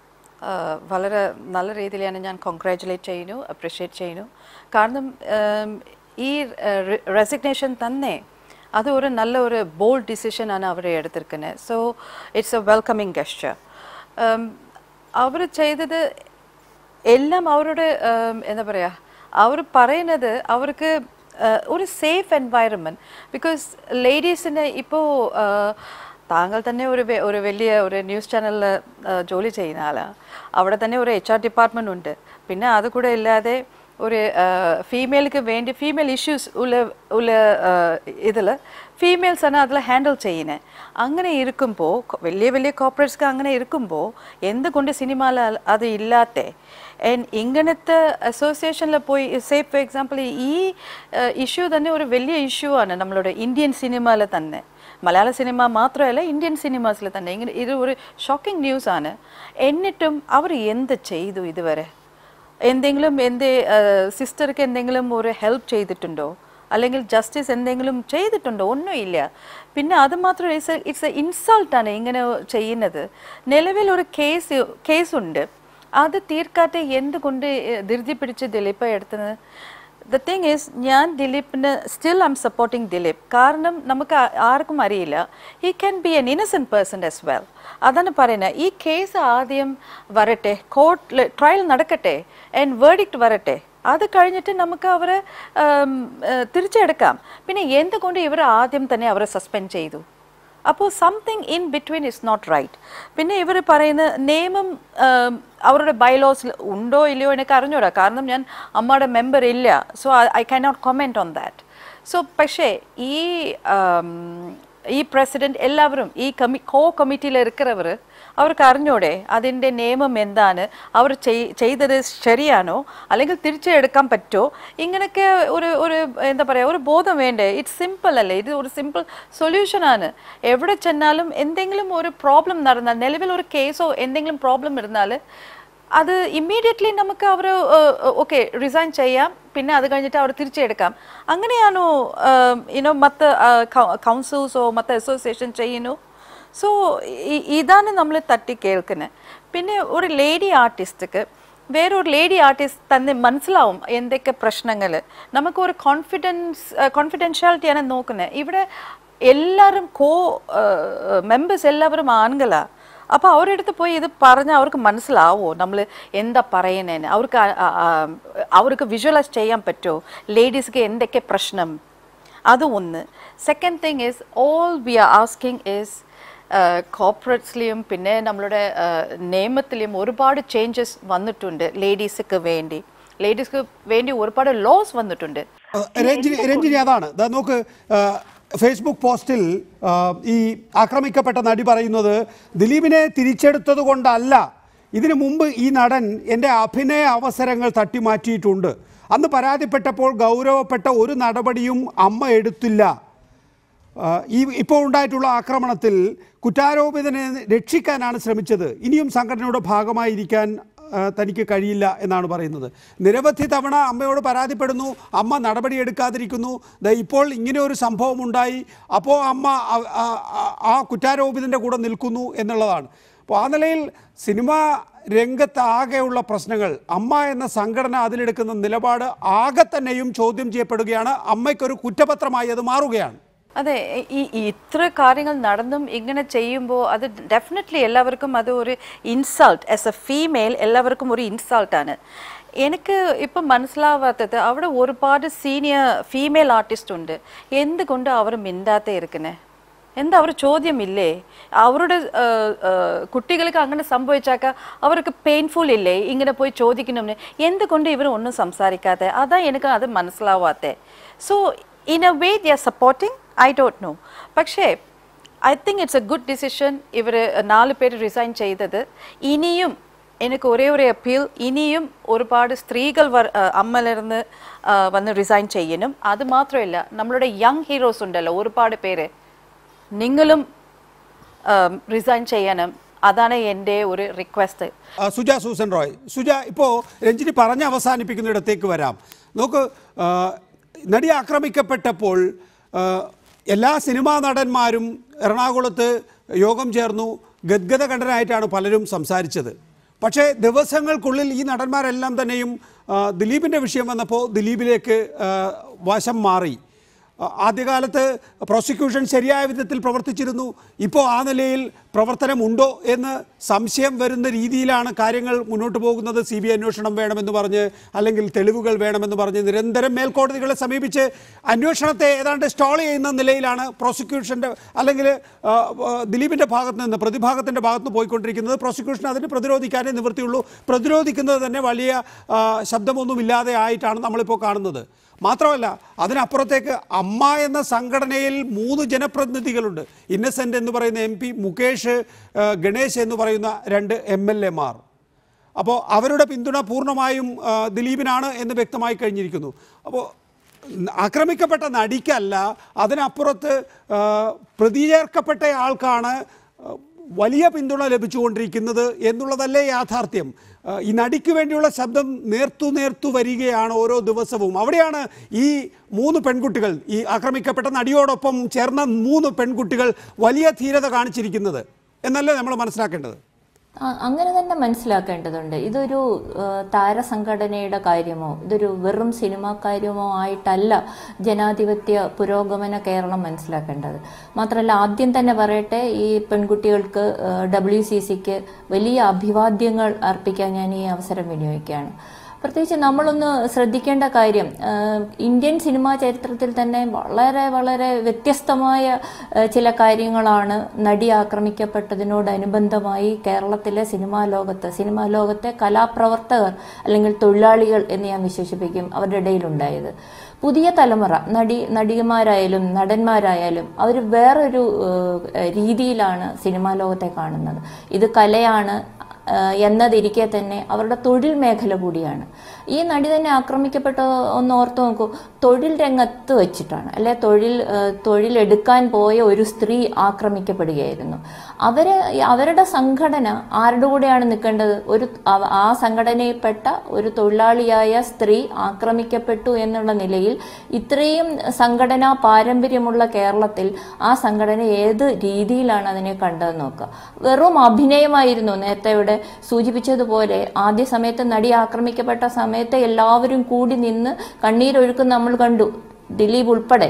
വളരെ നല്ല രീതിയിലാണ് ഞാൻ കോൺഗ്രാറ്റുലേറ്റ് ചെയ്യുന്നു അപ്രിഷ്യേറ്റ് ചെയ്യുന്നു കാരണം ഉം, ഈ റെസിഗ്നേഷൻ തന്നെ അത് ഒരു നല്ല ഒരു ബോൾഡ് ഡിസിഷനാണ് അവർ എടുത്തിരിക്കുന്നത് so it's a welcoming gesture അവർ ചെയ്തത് എല്ലാം അവരുടെ ഉം, എന്താ പറയുക അവർ പറയുന്നത് അവർക്ക് ഏഹ്, ഒരു സേഫ് എൻവയറമെൻറ്റ് ബിക്കോസ് ലേഡീസിന് ഇപ്പോൾ താങ്കൾ തന്നെ ഒരു വെ- ഒരു വലിയ ഒരു ന്യൂസ് ചാനലിൽ ജോലി ചെയ്യുന്ന ആളാണ് അവിടെ തന്നെ ഒരു എച്ച് ആർ ഡിപ്പാർട്ട്മെൻ്റ് ഉണ്ട് പിന്നെ അത് കൂടെ ഇല്ലാതെ ഒരു ഫീമെയിൽക്ക് വേണ്ടി ഫീമെയിൽ ഇഷ്യൂസ് ഉള്ള ഉള്ള ഇതിൽ ഫീമെയിൽസാണ് അതിൽ ഹാൻഡിൽ ചെയ്യുന്നത് അങ്ങനെ ഇരിക്കുമ്പോൾ വലിയ വലിയ കോർപ്പറേറ്റ്സ്ക്ക് അങ്ങനെ ഇരിക്കുമ്പോൾ എന്തുകൊണ്ട് സിനിമയിൽ അത് ഇല്ലാത്ത ആൻഡ് ഇങ്ങനത്തെ അസോസിയേഷനിൽ പോയി സേ ഫോർ എക്സാമ്പിൾ ഈ ഇഷ്യൂ തന്നെ ഒരു വലിയ ഇഷ്യൂ ആണ് നമ്മളുടെ ഇന്ത്യൻ സിനിമയിൽ തന്നെ മലയാള സിനിമ മാത്രമല്ല ഇന്ത്യൻ സിനിമാസിൽ തന്നെ ഇങ്ങനെ ഇത് ഒരു ഷോക്കിംഗ് ന്യൂസ് ആണ് എന്നിട്ടും അവർ എന്ത് ചെയ്തു ഇതുവരെ എന്തെങ്കിലും എൻ്റെ സിസ്റ്റർക്ക് എന്തെങ്കിലും ഒരു ഹെൽപ്പ് ചെയ്തിട്ടുണ്ടോ അല്ലെങ്കിൽ ജസ്റ്റിസ് എന്തെങ്കിലും ചെയ്തിട്ടുണ്ടോ ഒന്നുമില്ല പിന്നെ അത് മാത്രം ഇറ്റ്സ് ഇറ്റ്സ് എ ഇൻസൾട്ടാണ് ഇങ്ങനെ ചെയ്യുന്നത് നിലവിൽ ഒരു കേസ് കേസുണ്ട് അത് തീർക്കാത്ത എന്തുകൊണ്ട് ധൃതി പിടിച്ച് ദിലീപ് എടുത്തത് ദ തിങ് ഈസ് ഞാൻ ദിലീപിന് still I am supporting Dileep കാരണം നമുക്ക് ആ- ആർക്കും അറിയില്ല he can be an innocent person as well അതാണ് പറയുന്നത് ഈ കേസ് ആദ്യം വരട്ടെ കോർട്ടിൽ ട്രയൽ നടക്കട്ടെ ആൻഡ് വേർഡിക്റ്റ് വരട്ടെ അത് കഴിഞ്ഞിട്ട് നമുക്ക് അവരെ ഉം, ഏഹ്, തിരിച്ചെടുക്കാം പിന്നെ എന്തുകൊണ്ട് ഇവർ ആദ്യം തന്നെ അവരെ സസ്പെൻഡ് ചെയ്തു അപ്പോൾ something in between is not right പിന്നെ ഇവർ പറയുന്ന നിയമം ഉം, അവരുടെ ബൈലോസിൽ ഉണ്ടോ ഇല്ലയോ എനിക്ക് അറിഞ്ഞൂടാ കാരണം ഞാൻ അമ്മയുടെ മെമ്പർ ഇല്ല so I can not comment on that so പക്ഷേ ഈ ഉം, ഈ പ്രസിഡന്റ് എല്ലാവരും ഈ കമ്മി കോ കമ്മിറ്റിയിൽ ഇരിക്കുന്നവർ അവർക്ക് അറിഞ്ഞൂടെ അതിൻ്റെ നിയമം എന്താണ് അവർ ചെയ് ചെയ്തത് ശരിയാണോ അല്ലെങ്കിൽ തിരിച്ചെടുക്കാൻ പറ്റുമോ ഇങ്ങനെയൊക്കെ ഒരു ഒരു എന്താ പറയുക ഒരു ബോധം വേണ്ടേ ഇറ്റ്സ് സിമ്പിൾ അല്ലേ ഇത് ഒരു സിമ്പിൾ സൊല്യൂഷനാണ് എവിടെ ചെന്നാലും എന്തെങ്കിലും ഒരു പ്രോബ്ലം നടന്നാൽ നിലവിൽ ഒരു കേസോ എന്തെങ്കിലും പ്രോബ്ലം ഇരുന്നാൽ അത് ഇമ്മീഡിയറ്റ്ലി നമുക്ക് അവർ ഓക്കെ റിസൈൻ ചെയ്യാം പിന്നെ അത് കഴിഞ്ഞിട്ട് അവർ തിരിച്ചെടുക്കാം അങ്ങനെയാണോ ഇനോ മറ്റ് കൗൺസിൽസോ മറ്റ് അസോസിയേഷൻ ചെയ്യുന്നു സോ ഇതാണ് നമ്മൾ തട്ടി കേൾക്കുന്നത് പിന്നെ ഒരു ലേഡി ആർട്ടിസ്റ്റ്ക്ക് വേറൊരു ലേഡി ആർട്ടിസ്റ്റ് തന്നെ മനസ്സിലാവും എന്തൊക്കെ പ്രശ്നങ്ങൾ നമുക്കൊരു കോൺഫിഡൻസ് കോൺഫിഡൻഷ്യാലിറ്റിയാണ് നോക്കുന്നത് ഇവിടെ എല്ലാവരും കോ മെമ്പേഴ്സ് എല്ലാവരും ആണുങ്ങളാണ് അപ്പോൾ അവരുടെ അടുത്ത് പോയി ഇത് പറഞ്ഞാൽ അവർക്ക് മനസ്സിലാവോ നമ്മൾ എന്താ പറയുന്നതെന്ന് അവർക്ക് ആ- ആ- ആ- അവർക്ക് വിഷ്വലൈസ് ചെയ്യാൻ പറ്റുമോ ലേഡീസ്ക്ക് എന്തൊക്കെ പ്രശ്നം അത് ഒന്ന് second thing is all we are asking is കോർപ്പറേറ്റ്സിലെയും പിന്നെ നമ്മളുടെ ആ, നിയമത്തിലെയും ഒരുപാട് ചേഞ്ചസ് വന്നിട്ടുണ്ട് ലേഡീസ്ക്ക് വേണ്ടി ലേഡീസ്ക്ക് വേണ്ടി ഒരുപാട് ലോസ് വന്നിട്ടുണ്ട് ഏഹ് രഞ്ജിനി രഞ്ജിനി അതാണ് ദാ നോക്ക് ഏഹ് ഫേസ്ബുക്ക് പോസ്റ്റിൽ ഏഹ് ഈ ആക്രമിക്കപ്പെട്ട നടി പറയുന്നത് ദിലീപിനെ തിരിച്ചെടുത്തത് കൊണ്ടല്ല ഇതിനു മുമ്പ് ഈ നടൻ എൻ്റെ അഭിനയ അവസരങ്ങൾ തട്ടിമാറ്റിയിട്ടുണ്ട് അന്ന് പരാതിപ്പെട്ടപ്പോൾ ഗൗരവപ്പെട്ട ഒരു നടപടിയും അമ്മ എടുത്തില്ല ആ, ഈ ഇപ്പോൾ ഉണ്ടായിട്ടുള്ള ആക്രമണത്തിൽ കുറ്റാരോപിതനെ രക്ഷിക്കാനാണ് ശ്രമിച്ചത് ഇനിയും സംഘടനയുടെ ഭാഗമായിരിക്കാൻ ആ, തനിക്ക് കഴിയില്ല എന്നാണ് പറയുന്നത് നിരവധി തവണ അമ്മയോട് പരാതിപ്പെടുന്നു അമ്മ നടപടിയെടുക്കാതിരിക്കുന്നു ദാ ഇപ്പോൾ ഇങ്ങനെ ഒരു സംഭവം ഉണ്ടായി അപ്പോൾ അമ്മ ആ- ആ- ആ- ആ കുറ്റാരോപിതൻ്റെ കൂടെ നിൽക്കുന്നു എന്നുള്ളതാണ് അപ്പോൾ ആ നിലയിൽ സിനിമ രംഗത്ത് ആകെയുള്ള പ്രശ്നങ്ങൾ അമ്മ എന്ന സംഘടന അതിലെടുക്കുന്ന നിലപാട് ആകെ തന്നെയും ചോദ്യം ചെയ്യപ്പെടുകയാണ് അമ്മയ്ക്കൊരു കുറ്റപത്രമായി അത് മാറുകയാണ് അതെ ഈ ഈ ഇത്ര കാര്യങ്ങൾ നടന്നും ഇങ്ങനെ ചെയ്യുമ്പോൾ അത് ഡെഫിനറ്റ്ലി എല്ലാവർക്കും അത് ഒരു ഇൻസൾട്ട് ആസ് എ ഫീമെയിൽ എല്ലാവർക്കും ഒരു ഇൻസൾട്ടാണ് എനിക്ക് ഇപ്പം മനസ്സിലാവാത്തത് അവിടെ ഒരുപാട് സീനിയർ ഫീമെയിൽ ആർട്ടിസ്റ്റ് ഉണ്ട് എന്തുകൊണ്ട് അവർ മിണ്ടാത്തേ ഇരിക്കുന്നേ എന്താ അവർ ചോദ്യമില്ലേ അവരുടെ ആ, ആ, കുട്ടികൾക്ക് അങ്ങനെ സംഭവിച്ചാക്ക അവർക്ക് പെയിൻഫുൾ ഇല്ലേ ഇങ്ങനെ പോയി ചോദിക്കണമെന്ന് എന്തുകൊണ്ട് ഇവർ ഒന്നും സംസാരിക്കാതെ അതാ എനിക്ക് അത് മനസ്സിലാവാത്തത് so in a way they are supporting I don't know പക്ഷേ I think it's a good decision ഇവർ നാല് പേര് റിസൈൻ ചെയ്തത് ഇനിയും എനിക്ക് ഒരേ ഒരു അപ്പീൽ ഇനിയും ഒരുപാട് സ്ത്രീകൾ വർ അമ്മലിരുന്ന് വന്ന് റിസൈൻ ചെയ്യണം അത് മാത്രമല്ല നമ്മളുടെ യങ് ഹീറോസ് ഉണ്ടല്ലോ ഒരുപാട് പേര് നിങ്ങളും റിസൈൻ ചെയ്യണം അതാണ് എൻ്റെ ഒരു റിക്വസ്റ്റ് ആ, സുജ സൂസൻ റോയ് സുജ ഇപ്പോൾ രഞ്ജിനി പറഞ്ഞ് അവസാനിപ്പിക്കുന്നിടത്തേക്ക് വരാം നോക്ക് ആ, നടി ആക്രമിക്കപ്പെട്ടപ്പോൾ ആ, എല്ലാ സിനിമാ നടന്മാരും എറണാകുളത്ത് യോഗം ചേർന്നു ഗദ്ഗതകണ്ഠനായിട്ടാണ് പലരും സംസാരിച്ചത് പക്ഷേ ദിവസങ്ങൾക്കുള്ളിൽ ഈ നടന്മാരെല്ലാം തന്നെയും ആ, ദിലീപിൻ്റെ വിഷയം വന്നപ്പോൾ ദിലീപിലേക്ക് ആ, വശം മാറി ആ, ആദ്യകാലത്ത് പ്രോസിക്യൂഷൻ ശരിയായ വിധത്തിൽ പ്രവർത്തിച്ചിരുന്നു ഇപ്പോൾ ആ നിലയിൽ പ്രവർത്തനമുണ്ടോ എന്ന് സംശയം വരുന്ന രീതിയിലാണ് കാര്യങ്ങൾ മുന്നോട്ട് പോകുന്നത് സി ബി ഐ അന്വേഷണം വേണമെന്ന് പറഞ്ഞ് അല്ലെങ്കിൽ തെളിവുകൾ വേണമെന്ന് പറഞ്ഞ് നിരന്തരം മേൽക്കോടതികളെ സമീപിച്ച് അന്വേഷണത്തെ ഏതാണ്ട് സ്റ്റോൾ ചെയ്യുന്ന നിലയിലാണ് പ്രോസിക്യൂഷൻ്റെ അല്ലെങ്കിൽ ആ, ആ, ദിലീപിൻ്റെ ഭാഗത്ത് നിന്ന് പ്രതിഭാഗത്തിൻ്റെ ഭാഗത്ത് നിന്ന് പോയിക്കൊണ്ടിരിക്കുന്നത് പ്രോസിക്യൂഷൻ അതിന് പ്രതിരോധിക്കാനേ നിവൃത്തിയുള്ളൂ പ്രതിരോധിക്കുന്നത് തന്നെ വലിയ ആ, ശബ്ദമൊന്നുമില്ലാതെ ആയിട്ടാണ് നമ്മളിപ്പോൾ കാണുന്നത് മാത്രമല്ല അതിനപ്പുറത്തേക്ക് അമ്മ എന്ന സംഘടനയിൽ മൂന്ന് ജനപ്രതിനിധികളുണ്ട് ഇന്നസെൻ്റ് എന്ന് പറയുന്ന എം പി മുകേഷ് ആ, ഗണേശ് എന്ന് പറയുന്ന രണ്ട് എം എൽ എമാർ അപ്പോൾ അവരുടെ പിന്തുണ പൂർണ്ണമായും ആ, ദിലീപിനാണ് എന്ന് വ്യക്തമായി കഴിഞ്ഞിരിക്കുന്നു അപ്പോൾ ആക്രമിക്കപ്പെട്ട നടിക്കല്ല അതിനപ്പുറത്ത് ആ, പ്രതിചേർക്കപ്പെട്ട ആൾക്കാണ് ആ, വലിയ പിന്തുണ ലഭിച്ചുകൊണ്ടിരിക്കുന്നത് എന്നുള്ളതല്ലേ യാഥാർത്ഥ്യം ആ, ഈ നടിക്ക് വേണ്ടിയുള്ള ശബ്ദം നേർത്തു നേർത്തു വരികയാണ് ഓരോ ദിവസവും അവിടെയാണ് ഈ മൂന്ന് പെൺകുട്ടികൾ ഈ ആക്രമിക്കപ്പെട്ട നടിയോടൊപ്പം ചേർന്ന മൂന്ന് പെൺകുട്ടികൾ വലിയ ധീരത കാണിച്ചിരിക്കുന്നത് എന്നല്ലേ നമ്മൾ മനസ്സിലാക്കേണ്ടത് ആ, അങ്ങനെ തന്നെ മനസ്സിലാക്കേണ്ടതുണ്ട് ഇതൊരു ആ, താരസംഘടനയുടെ കാര്യമോ ഇതൊരു വെറും സിനിമാ കാര്യമോ ആയിട്ടല്ല ജനാധിപത്യ പുരോഗമന കേരളം മനസ്സിലാക്കേണ്ടത് മാത്രമല്ല ആദ്യം തന്നെ പറയട്ടെ ഈ പെൺകുട്ടികൾക്ക് ഡബ്ല്യു സി സിക്ക് വലിയ അഭിവാദ്യങ്ങൾ അർപ്പിക്കാൻ ഞാൻ ഈ അവസരം വിനിയോഗിക്കുകയാണ് പ്രത്യേകിച്ച് നമ്മളൊന്ന് ശ്രദ്ധിക്കേണ്ട കാര്യം ആ, ഇന്ത്യൻ സിനിമാ ചരിത്രത്തിൽ തന്നെ വളരെ വളരെ വ്യത്യസ്തമായ ആ, ചില കാര്യങ്ങളാണ് നടി ആക്രമിക്കപ്പെട്ടതിനോടനുബന്ധമായി കേരളത്തിലെ സിനിമാ ലോകത്ത് സിനിമാ ലോകത്തെ കലാപ്രവർത്തകർ അല്ലെങ്കിൽ തൊഴിലാളികൾ എന്ന് ഞാൻ വിശേഷിപ്പിക്കും അവരുടെ ഇടയിലുണ്ടായത് പുതിയ തലമുറ നടി നടിമാരായാലും നടന്മാരായാലും അവർ വേറൊരു ആ, രീതിയിലാണ് സിനിമാ ലോകത്തെ കാണുന്നത് ഇത് കലയാണ് ആഹ് എന്നതിരിക്കെ തന്നെ അവരുടെ തൊഴിൽ മേഖല കൂടിയാണ് ഈ നടി തന്നെ ആക്രമിക്കപ്പെട്ട ഒന്ന് ഓർത്ത് നോക്കൂ തൊഴിൽ രംഗത്ത് വെച്ചിട്ടാണ് അല്ലെ തൊഴിൽ ആഹ് തൊഴിലെടുക്കാൻ പോയ ഒരു സ്ത്രീ ആക്രമിക്കപ്പെടുകയായിരുന്നു അവര് അവരുടെ സംഘടന ആരുടെ കൂടെയാണ് നിൽക്കേണ്ടത് ഒരു അവ- ആ സംഘടനയിൽപ്പെട്ട ഒരു തൊഴിലാളിയായ സ്ത്രീ ആക്രമിക്കപ്പെട്ടു എന്നുള്ള നിലയിൽ ഇത്രയും സംഘടനാ പാരമ്പര്യമുള്ള കേരളത്തിൽ ആ സംഘടന ഏത് രീതിയിലാണ് അതിനെ കണ്ടതെന്ന് നോക്കുക വെറും അഭിനയമായിരുന്നു നേരത്തെ ഇവിടെ സൂചിപ്പിച്ചതുപോലെ ആദ്യ സമയത്ത് നടി ആക്രമിക്കപ്പെട്ട സമയത്ത് എല്ലാവരും കൂടി നിന്ന് കണ്ണീരൊഴുക്കും നമ്മൾ കണ്ടു ദിലീപ് ഉൾപ്പെടെ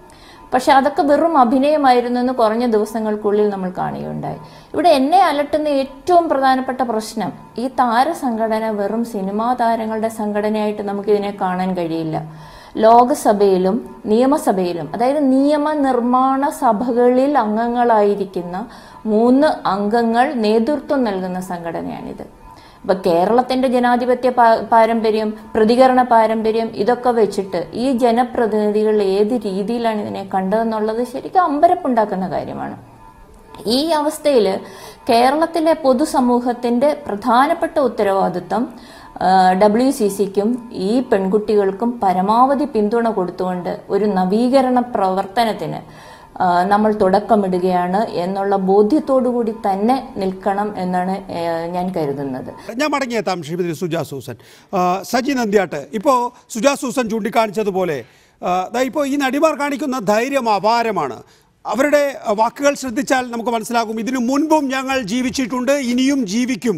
പക്ഷെ അതൊക്കെ വെറും അഭിനയമായിരുന്നു എന്ന് കുറഞ്ഞ ദിവസങ്ങൾക്കുള്ളിൽ നമ്മൾ കാണുകയുണ്ടായി ഇവിടെ എന്നെ അലട്ടുന്ന ഏറ്റവും പ്രധാനപ്പെട്ട പ്രശ്നം ഈ താരസംഘടന വെറും സിനിമാ താരങ്ങളുടെ സംഘടനയായിട്ട് നമുക്കിതിനെ കാണാൻ കഴിയില്ല ലോകസഭയിലും നിയമസഭയിലും അതായത് നിയമനിർമ്മാണ സഭകളിൽ അംഗങ്ങളായിരിക്കുന്ന മൂന്ന് അംഗങ്ങൾ നേതൃത്വം നൽകുന്ന സംഘടനയാണിത് ഇപ്പൊ കേരളത്തിന്റെ ജനാധിപത്യ പാ- പാരമ്പര്യം പ്രതികരണ പാരമ്പര്യം ഇതൊക്കെ വെച്ചിട്ട് ഈ ജനപ്രതിനിധികൾ ഏത് രീതിയിലാണ് ഇതിനെ കണ്ടതെന്നുള്ളത് ശരിക്കും അമ്പരപ്പുണ്ടാക്കുന്ന കാര്യമാണ് ഈ അവസ്ഥയിൽ കേരളത്തിലെ പൊതുസമൂഹത്തിന്റെ പ്രധാനപ്പെട്ട ഉത്തരവാദിത്വം ഡബ്ല്യു സി സിക്കും ഈ പെൺകുട്ടികൾക്കും പരമാവധി പിന്തുണ കൊടുത്തുകൊണ്ട് ഒരു നവീകരണ പ്രവർത്തനത്തിന് ആ, നമ്മൾ തുടക്കമിടുകയാണ് എന്നുള്ള ബോധ്യത്തോടു കൂടി തന്നെ നിൽക്കണം എന്നാണ് ഏ, ഞാൻ കരുതുന്നത് ഞാൻ മടങ്ങിയെത്താം ശ്രീമതി സുജാ സൂസൻ ആ, സജി നന്ദ്യാട്ട് ഇപ്പോൾ സുജാ സൂസൻ ചൂണ്ടിക്കാണിച്ചതുപോലെ ആ, ദാ ഇപ്പോൾ ഈ നടിമാർ കാണിക്കുന്ന ധൈര്യം അപാരമാണ് അവരുടെ വാക്കുകൾ ശ്രദ്ധിച്ചാൽ നമുക്ക് മനസ്സിലാകും ഇതിനു മുൻപും ഞങ്ങൾ ജീവിച്ചിട്ടുണ്ട് ഇനിയും ജീവിക്കും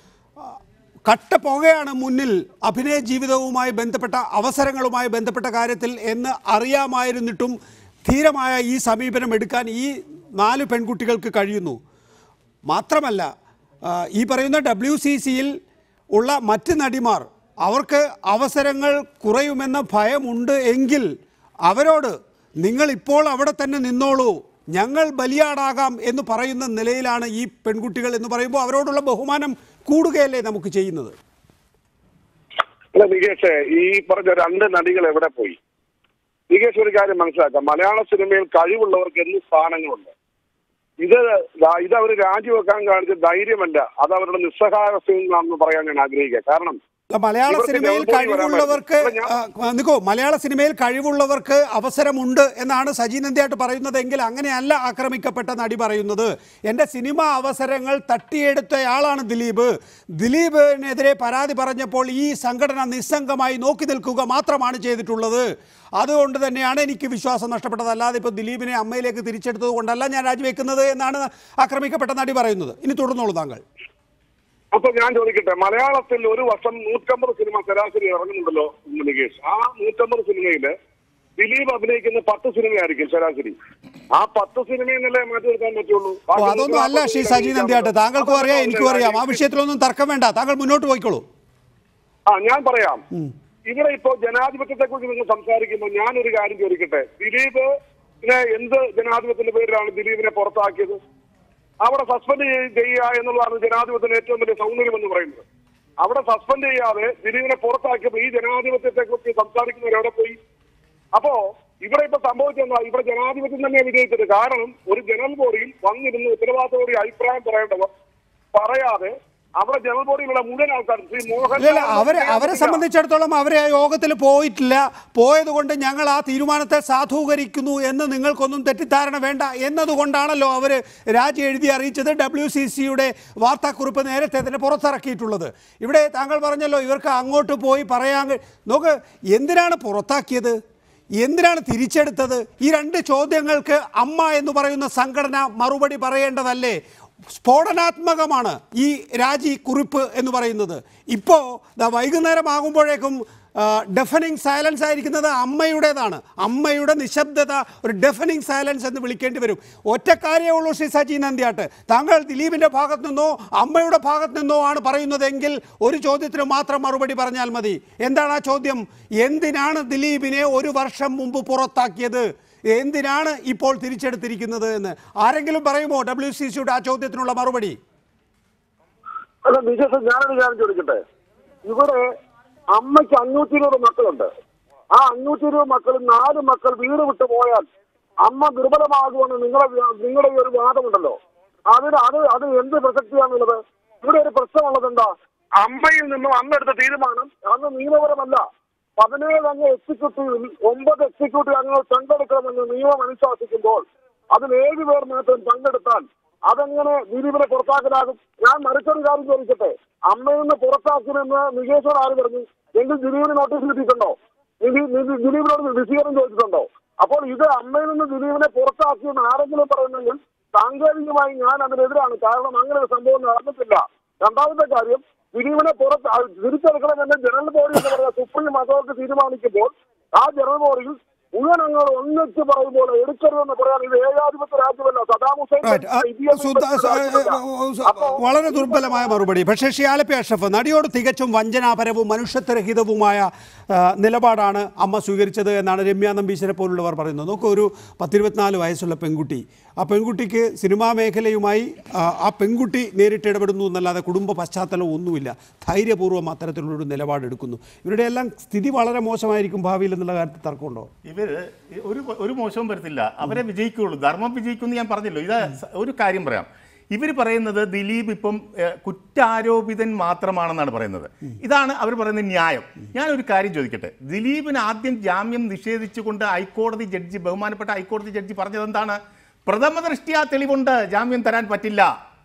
കട്ട പുകയാണ് മുന്നിൽ അഭിനയ ജീവിതവുമായി ബന്ധപ്പെട്ട അവസരങ്ങളുമായി ബന്ധപ്പെട്ട കാര്യത്തിൽ എന്ന് അറിയാമായിരുന്നിട്ടും ധീരമായ ഈ സമീപനം എടുക്കാൻ ഈ നാല് പെൺകുട്ടികൾക്ക് കഴിയുന്നു മാത്രമല്ല ആ, ഈ പറയുന്ന ഡബ്ല്യു സി സിയിൽ ഉള്ള മറ്റ് നടിമാർ അവർക്ക് അവസരങ്ങൾ കുറയുമെന്ന ഭയമുണ്ട് എങ്കിൽ അവരോട് നിങ്ങൾ ഇപ്പോൾ അവിടെ തന്നെ നിന്നോളൂ ഞങ്ങൾ ബലിയാടാകാം എന്ന് പറയുന്ന നിലയിലാണ് ഈ പെൺകുട്ടികൾ എന്ന് പറയുമ്പോൾ അവരോടുള്ള ബഹുമാനം കൂടുകയല്ലേ നമുക്ക് ചെയ്യുന്നത് അല്ല നികേഷ് ഈ പറഞ്ഞ രണ്ട് നടികൾ എവിടെ പോയി നികേഷ് ഒരു കാര്യം മനസ്സിലാക്കാം മലയാള സിനിമയിൽ കഴിവുള്ളവർക്ക് എന്ന് സ്ഥാനങ്ങളുണ്ട് ഇത് ദാ- ഇത് അവർ രാജിവെക്കാൻ കാണിച്ച ധൈര്യമല്ല അത് അവരുടെ നിസ്സഹായാവസ്ഥയിൽ നിന്നാണെന്ന് പറയാൻ ഞാൻ ആഗ്രഹിക്കുക കാരണം അല്ല, മലയാള ഇവർക്ക് സിനിമയിൽ ജനറൽ ബോഡി വരാൻ കഴിവുള്ളവർക്ക് പറ്റും. അല്ല, ഞാൻ- ആ, നിക്കോ മലയാള സിനിമയിൽ കഴിവുള്ളവർക്ക് അവസരമുണ്ട് എന്നാണ് സജി നന്ദിയായിട്ട് പറയുന്നതെങ്കിൽ അങ്ങനെയല്ല ആക്രമിക്കപ്പെട്ട നടി പറയുന്നത് എൻ്റെ സിനിമ അവസരങ്ങൾ തട്ടിയെടുത്തയാളാണ് ദിലീപ് ദിലീപിനെതിരെ പരാതി പറഞ്ഞപ്പോൾ ഈ സംഘടന നിസ്സംഗമായി നോക്കി നിൽക്കുക മാത്രമാണ് ചെയ്തിട്ടുള്ളത് അതുകൊണ്ട് തന്നെയാണ് എനിക്ക് വിശ്വാസം നഷ്ടപ്പെട്ടത് അല്ലാതെ ഇപ്പോൾ ദിലീപിനെ അമ്മയിലേക്ക് തിരിച്ചെടുത്തത് കൊണ്ടല്ല ഞാൻ രാജിവെക്കുന്നത് എന്നാണ് ആക്രമിക്കപ്പെട്ട നടി പറയുന്നത് ഇനി തുടർന്നോളൂ താങ്കൾ അപ്പൊ ഞാൻ ചോദിക്കട്ടെ മലയാളത്തിൽ ഒരു വർഷം നൂറ്റമ്പത് സിനിമ ശരാശരി ഇറങ്ങുന്നുണ്ടല്ലോ നികേഷ് ആ നൂറ്റമ്പത് സിനിമയില് ദിലീപ് അഭിനയിക്കുന്ന പത്ത് സിനിമയായിരിക്കും ശരാശരി ആ പത്ത് സിനിമയിൽ നിന്നല്ലേ മാറ്റി നിർത്താൻ പറ്റുള്ളൂ ഓ അതൊന്നും അല്ല ശ്രീ സജി നന്ദിയാട്ട് താങ്കൾക്കും അറിയാം എനിക്കും അറിയാം ആ വിഷയത്തിലൊന്നും തർക്കം വേണ്ട താങ്കൾ മുന്നോട്ട് പോയിക്കോളൂ ആ ഞാൻ പറയാം ഇവിടെ ഇപ്പോ ജനാധിപത്യത്തെ കുറിച്ച് നിങ്ങൾ സംസാരിക്കുമ്പോൾ ഞാൻ ഒരു കാര്യം ചോദിക്കട്ടെ ദിലീപ് എന്ത് ജനാധിപത്യത്തിന്റെ പേരിലാണ് ദിലീപിനെ പുറത്താക്കിയത് അവിടെ സസ്പെൻഡ് ചെയ്യുക എന്നുള്ളതാണ് ജനാധിപത്യത്തിന് ഏറ്റവും വലിയ സൗന്ദര്യം എന്ന് പറയുന്നത് അവിടെ സസ്പെൻഡ് ചെയ്യാതെ ദിലീപിനെ പുറത്താക്കിയപ്പോൾ ഈ ജനാധിപത്യത്തെ കുറിച്ച് സംസാരിക്കുന്നവർ എവിടെ പോയി അപ്പോ ഇവിടെ ഇപ്പൊ സംഭവിച്ചെന്താ ഇവിടെ ജനാധിപത്യം തന്നെ വിജയിച്ചത് കാരണം ഒരു ജനറൽ ബോഡിയിൽ വന്നിരുന്ന് ഉത്തരവാദിത്തോടെ അഭിപ്രായം പറയേണ്ടവർ പറയാതെ അവിടെ ജനറൽ ബോഡിയിലുള്ള മുഴുവൻ ആൾക്കാരും ശ്രീ മോഹൻ ഇല്ല അവരെ അവരെ സംബന്ധിച്ചിടത്തോളം അവരെ ആ യോഗത്തിൽ പോയിട്ടില്ല പോയത് കൊണ്ട് ഞങ്ങൾ ആ തീരുമാനത്തെ സാധൂകരിക്കുന്നു എന്ന് നിങ്ങൾക്കൊന്നും തെറ്റിദ്ധാരണ വേണ്ട എന്നതുകൊണ്ടാണല്ലോ അവർ രാജി എഴുതി അറിയിച്ചത് ഡബ്ല്യു സി സിയുടെ വാർത്താക്കുറിപ്പ് നേരത്തെ തന്നെ പുറത്തിറക്കിയിട്ടുള്ളത് ഇവിടെ താങ്കൾ പറഞ്ഞല്ലോ ഇവർക്ക് അങ്ങോട്ട് പോയി പറയാൻ കഴി- നോക്ക് എന്തിനാണ് പുറത്താക്കിയത് എന്തിനാണ് തിരിച്ചെടുത്തത് ഈ രണ്ട് ചോദ്യങ്ങൾക്ക് അമ്മ എന്ന് പറയുന്ന സംഘടന മറുപടി പറയേണ്ടതല്ലേ സ്ഫോടനാത്മകമാണ് ഈ രാജി കുറിപ്പ് എന്ന് പറയുന്നത് ഇപ്പോൾ വൈകുന്നേരം ആകുമ്പോഴേക്കും ഡെഫനിങ് സൈലൻസ് ആയിരിക്കുന്നത് അമ്മയുടേതാണ് അമ്മയുടെ നിശബ്ദത ഒരു ഡെഫനിങ് സൈലൻസ് എന്ന് വിളിക്കേണ്ടി വരും ഒറ്റ കാര്യമേ ഉള്ളൂ ശ്രീ സജി നന്ദിയാട്ട് താങ്കൾ ദിലീപിൻ്റെ ഭാഗത്ത് നിന്നോ അമ്മയുടെ ഭാഗത്ത് നിന്നോ ആണ് പറയുന്നതെങ്കിൽ ഒരു ചോദ്യത്തിന് മാത്രം മറുപടി പറഞ്ഞാൽ മതി എന്താണ് ആ ചോദ്യം എന്തിനാണ് ദിലീപിനെ ഒരു വർഷം മുമ്പ് പുറത്താക്കിയത് എന്തിനാണ് ഇപ്പോൾ തിരിച്ചെടുത്തിരിക്കുന്നത് എന്ന് ആരെങ്കിലും പറയുമോ ഡബ്ല്യു സി സിയുടെ ആ ചോദ്യത്തിനുള്ള മറുപടി അല്ല നിജസ് ഞാനൊരു കാര്യം ചോദിക്കട്ടെ ഇവിടെ അമ്മയ്ക്ക് അഞ്ഞൂറ്റി ഇരുപത് മക്കളുണ്ട് ആ അഞ്ഞൂറ്റി ഇരുപത് മക്കളിൽ നാല് മക്കൾ വീട് വിട്ടു പോയാൽ അമ്മ ദുർബലമാകുമെന്ന് നിങ്ങളുടെ വ്യ- നിങ്ങളുടെ ഈ ഒരു വാദമുണ്ടല്ലോ അതിന് അത് അത് എന്ത് പ്രസക്തിയാണുള്ളത് ഇവിടെ ഒരു പ്രശ്നമുള്ളത് എന്താ അമ്മയിൽ നിന്നും അന്ന് എടുത്ത തീരുമാനം അന്ന് നിയമപരമല്ല പതിനേഴ് അംഗ എക്സിക്യൂട്ടീവിൽ ഒമ്പത് എക്സിക്യൂട്ടീവ് അംഗങ്ങൾ പങ്കെടുക്കണമെന്ന് നിയമം അനുശാസിക്കുമ്പോൾ അതിൽ ഏഴ് പേർ മാത്രം പങ്കെടുത്താൽ അതെങ്ങനെ ദിലീപിനെ പുറത്താക്കലാകും ഞാൻ മറിച്ചൊരു കാര്യം ചോദിക്കട്ടെ അമ്മയിൽ നിന്ന് പുറത്താക്കുമെന്ന് നികേഷോട് ആര് പറഞ്ഞു എങ്കിൽ ദിലീപിന് നോട്ടീസ് കിട്ടിയിട്ടുണ്ടോ ദിലീപ് ദിലീപ് ദിലീപിനോട് വിശദീകരണം ചോദിച്ചിട്ടുണ്ടോ അപ്പോൾ ഇത് അമ്മയിൽ നിന്ന് ദിലീപിനെ പുറത്താക്കിയെന്ന് ആരെങ്കിലും പറയുന്നെങ്കിൽ സാങ്കേതികമായി ഞാൻ അതിനെതിരാണ് കാരണം അങ്ങനെ ഒരു സംഭവം നടന്നിട്ടില്ല രണ്ടാമത്തെ കാര്യം ദിലീപിനെ പുറത്ത് ആ തിരിച്ചെടുക്കണമെന്ന് ജനറൽ ബോഡി എന്ന് പറയുന്ന സുപ്രീം അതോറിറ്റി തീരുമാനിക്കുമ്പോൾ ആ ജനറൽ ബോഡിയിൽ മുഴുവൻ അംഗങ്ങൾ ഒന്നിച്ച് പറയുമ്പോൾ എടുക്കരുതെന്ന് പറയാൻ ഇത് ഏകാധിപത്യ രാജ്യമല്ല സദാം ഹുസൈൻ Right. ആ, സുധ- സ- അപ്പോ വളരെ ദുർബലമായ മറുപടി പക്ഷേ ഷി ആലപ്പി അഷ്റഫ് നടിയോട് തികച്ചും വഞ്ചനാപരവും മനുഷ്യത്വരഹിതവുമായ ആ, നിലപാടാണ് അമ്മ സ്വീകരിച്ചത് എന്നാണ് രമ്യ നമ്പീശനെ പോലുള്ളവർ പറയുന്നത് നോക്കൂ ഒരു പത്തിരുപത്തിനാല് വയസ്സുള്ള പെൺകുട്ടി ആ പെൺകുട്ടിക്ക് സിനിമാ മേഖലയുമായി ആ, ആ പെൺകുട്ടി നേരിട്ട് ഇടപെടുന്നു എന്നല്ലാതെ കുടുംബ പശ്ചാത്തലം ഒന്നുമില്ല ധൈര്യപൂർവ്വം അത്തരത്തിലുള്ളൊരു നിലപാടെടുക്കുന്നു ഇവരുടെ എല്ലാം സ്ഥിതി വളരെ മോശമായിരിക്കും ഭാവിയിൽ എന്നുള്ള കാര്യത്തിൽ തർക്കമുണ്ടോ ഇവര് ഒരു ഒരു മോശവും വരത്തില്ല അവരെ വിജയിക്കുള്ളൂ ധർമ്മം വിജയിക്കുമെന്ന് ഞാൻ പറഞ്ഞല്ലോ ഇത് സ- ഒരു കാര്യം പറയാം ഇവർ പറയുന്നത് ദിലീപ് ഇപ്പം ഏഹ്, കുറ്റാരോപിതൻ മാത്രമാണെന്നാണ് പറയുന്നത് ഇതാണ് അവർ പറയുന്ന ന്യായം ഞാൻ ഒരു കാര്യം ചോദിക്കട്ടെ ദിലീപിന് ആദ്യം ജാമ്യം നിഷേധിച്ചുകൊണ്ട് ഹൈക്കോടതി ജഡ്ജി ബഹുമാനപ്പെട്ട ഹൈക്കോടതി ജഡ്ജി പറഞ്ഞത് എന്താണ് പ്രഥമ ദൃഷ്ടിയാ തെളിവുണ്ട് ജാമ്യം തരാൻ പറ്റില്ല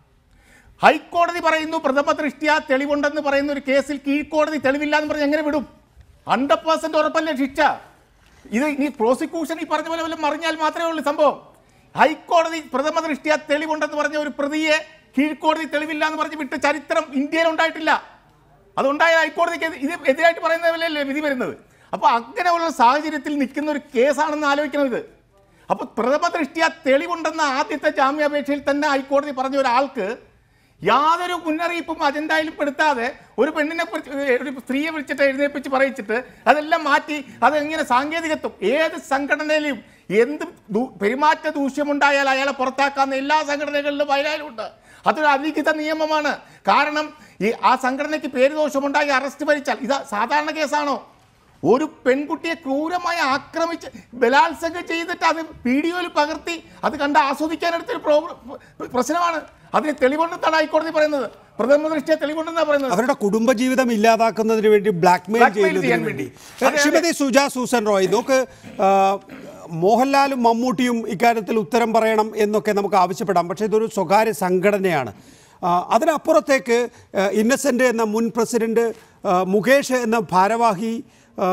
ഹൈക്കോടതി പറയുന്നു പ്രഥമ ദൃഷ്ടിയാ തെളിവുണ്ടെന്ന് പറയുന്ന ഒരു കേസിൽ കീഴ്ക്കോടതി തെളിവില്ല എന്ന് പറഞ്ഞ് എങ്ങനെ വിടും ഹൺഡ്രഡ് പെർസെന്റ് ഉറപ്പല്ലേ ശിക്ഷ ഇത് ഇനി പ്രോസിക്യൂഷൻ ഈ പറഞ്ഞ പോലെ വല്ലതും മറിഞ്ഞാൽ മാത്രമേ ഉള്ളൂ സംഭവം ഹൈക്കോടതി പ്രഥമ ദൃഷ്ടിയാ തെളിവുണ്ടെന്ന് പറഞ്ഞ ഒരു പ്രതിയെ കീഴ്ക്കോടതി തെളിവില്ല എന്ന് പറഞ്ഞ് വിട്ട ചരിത്രം ഇന്ത്യയിൽ ഉണ്ടായിട്ടില്ല അതുണ്ടായ ഹൈക്കോടതിക്ക് ഇത് ഇത് എതിരായിട്ട് പറയുന്നതല്ലേ വിധി വരുന്നത് അപ്പോൾ അങ്ങനെയുള്ള സാഹചര്യത്തിൽ നിൽക്കുന്ന ഒരു കേസാണെന്ന് ആലോചിക്കണം ഇത് അപ്പോൾ പ്രഥമ ദൃഷ്ടിയ തെളിവുണ്ടെന്ന ആദ്യത്തെ ജാമ്യാപേക്ഷയിൽ തന്നെ ഹൈക്കോടതി പറഞ്ഞ ഒരാൾക്ക് യാതൊരു മുന്നറിയിപ്പും അജണ്ടയിലും പെടുത്താതെ ഒരു പെണ്ണിനെ കുറിച്ച് ഒരു സ്ത്രീയെ വിളിച്ചിട്ട് എഴുന്നേൽപ്പിച്ച് പറയിച്ചിട്ട് അതെല്ലാം മാറ്റി അതെങ്ങനെ സാങ്കേതികത്വം ഏത് സംഘടനയിലും എന്ത് ദൂ- പെരുമാറ്റ ദൂഷ്യമുണ്ടായാൽ അയാളെ പുറത്താക്കാവുന്ന എല്ലാ സംഘടനകളിലും വയലാലുണ്ട് അതൊരു അലിഖിത നിയമമാണ് കാരണം ഈ ആ സംഘടനയ്ക്ക് പേരുദോഷമുണ്ടായി അറസ്റ്റ് ഭരിച്ചാൽ ഇത് സാധാരണ കേസാണോ ഒരു പെൺകുട്ടിയെ ക്രൂരമായി ആക്രമിച്ച് ബലാത്സംഗം ചെയ്തിട്ട് അത് വീഡിയോയിൽ പകർത്തി അത് കണ്ട് ആസ്വദിക്കാനെടുത്തൊരു പ്രോബ്ലം പ്രശ്നമാണ് അതിന് തെളിവുണ്ടെന്നാണ് ഹൈക്കോടതി പറയുന്നത് പ്രഥമ ദൃഷ്ടിയ തെളിവുണ്ടെന്നാണ് പറയുന്നത് അവരുടെ കുടുംബജീവിതം ഇല്ലാതാക്കുന്നതിന് വേണ്ടി ബ്ലാക്ക്മെയിൽ Blackmail ചെയ്യുന്നതിന് ചെയ്യാൻ വേണ്ടി വേണ്ടി. അതെ, ശ്രീമതി സുജ സൂസൻ റോയ് നോക്ക് ആ, മോഹൻലാലും മമ്മൂട്ടിയും ഇക്കാര്യത്തിൽ ഉത്തരം പറയണം എന്നൊക്കെ നമുക്ക് ആവശ്യപ്പെടാം പക്ഷേ ഇതൊരു സ്വകാര്യ സംഘടനയാണ് ആ, അതിനപ്പുറത്തേക്ക് ആ, ഇന്നസെൻ്റ് എന്ന മുൻ പ്രസിഡന്റ് ആ, മുകേഷ് എന്ന ഭാരവാഹി ആ,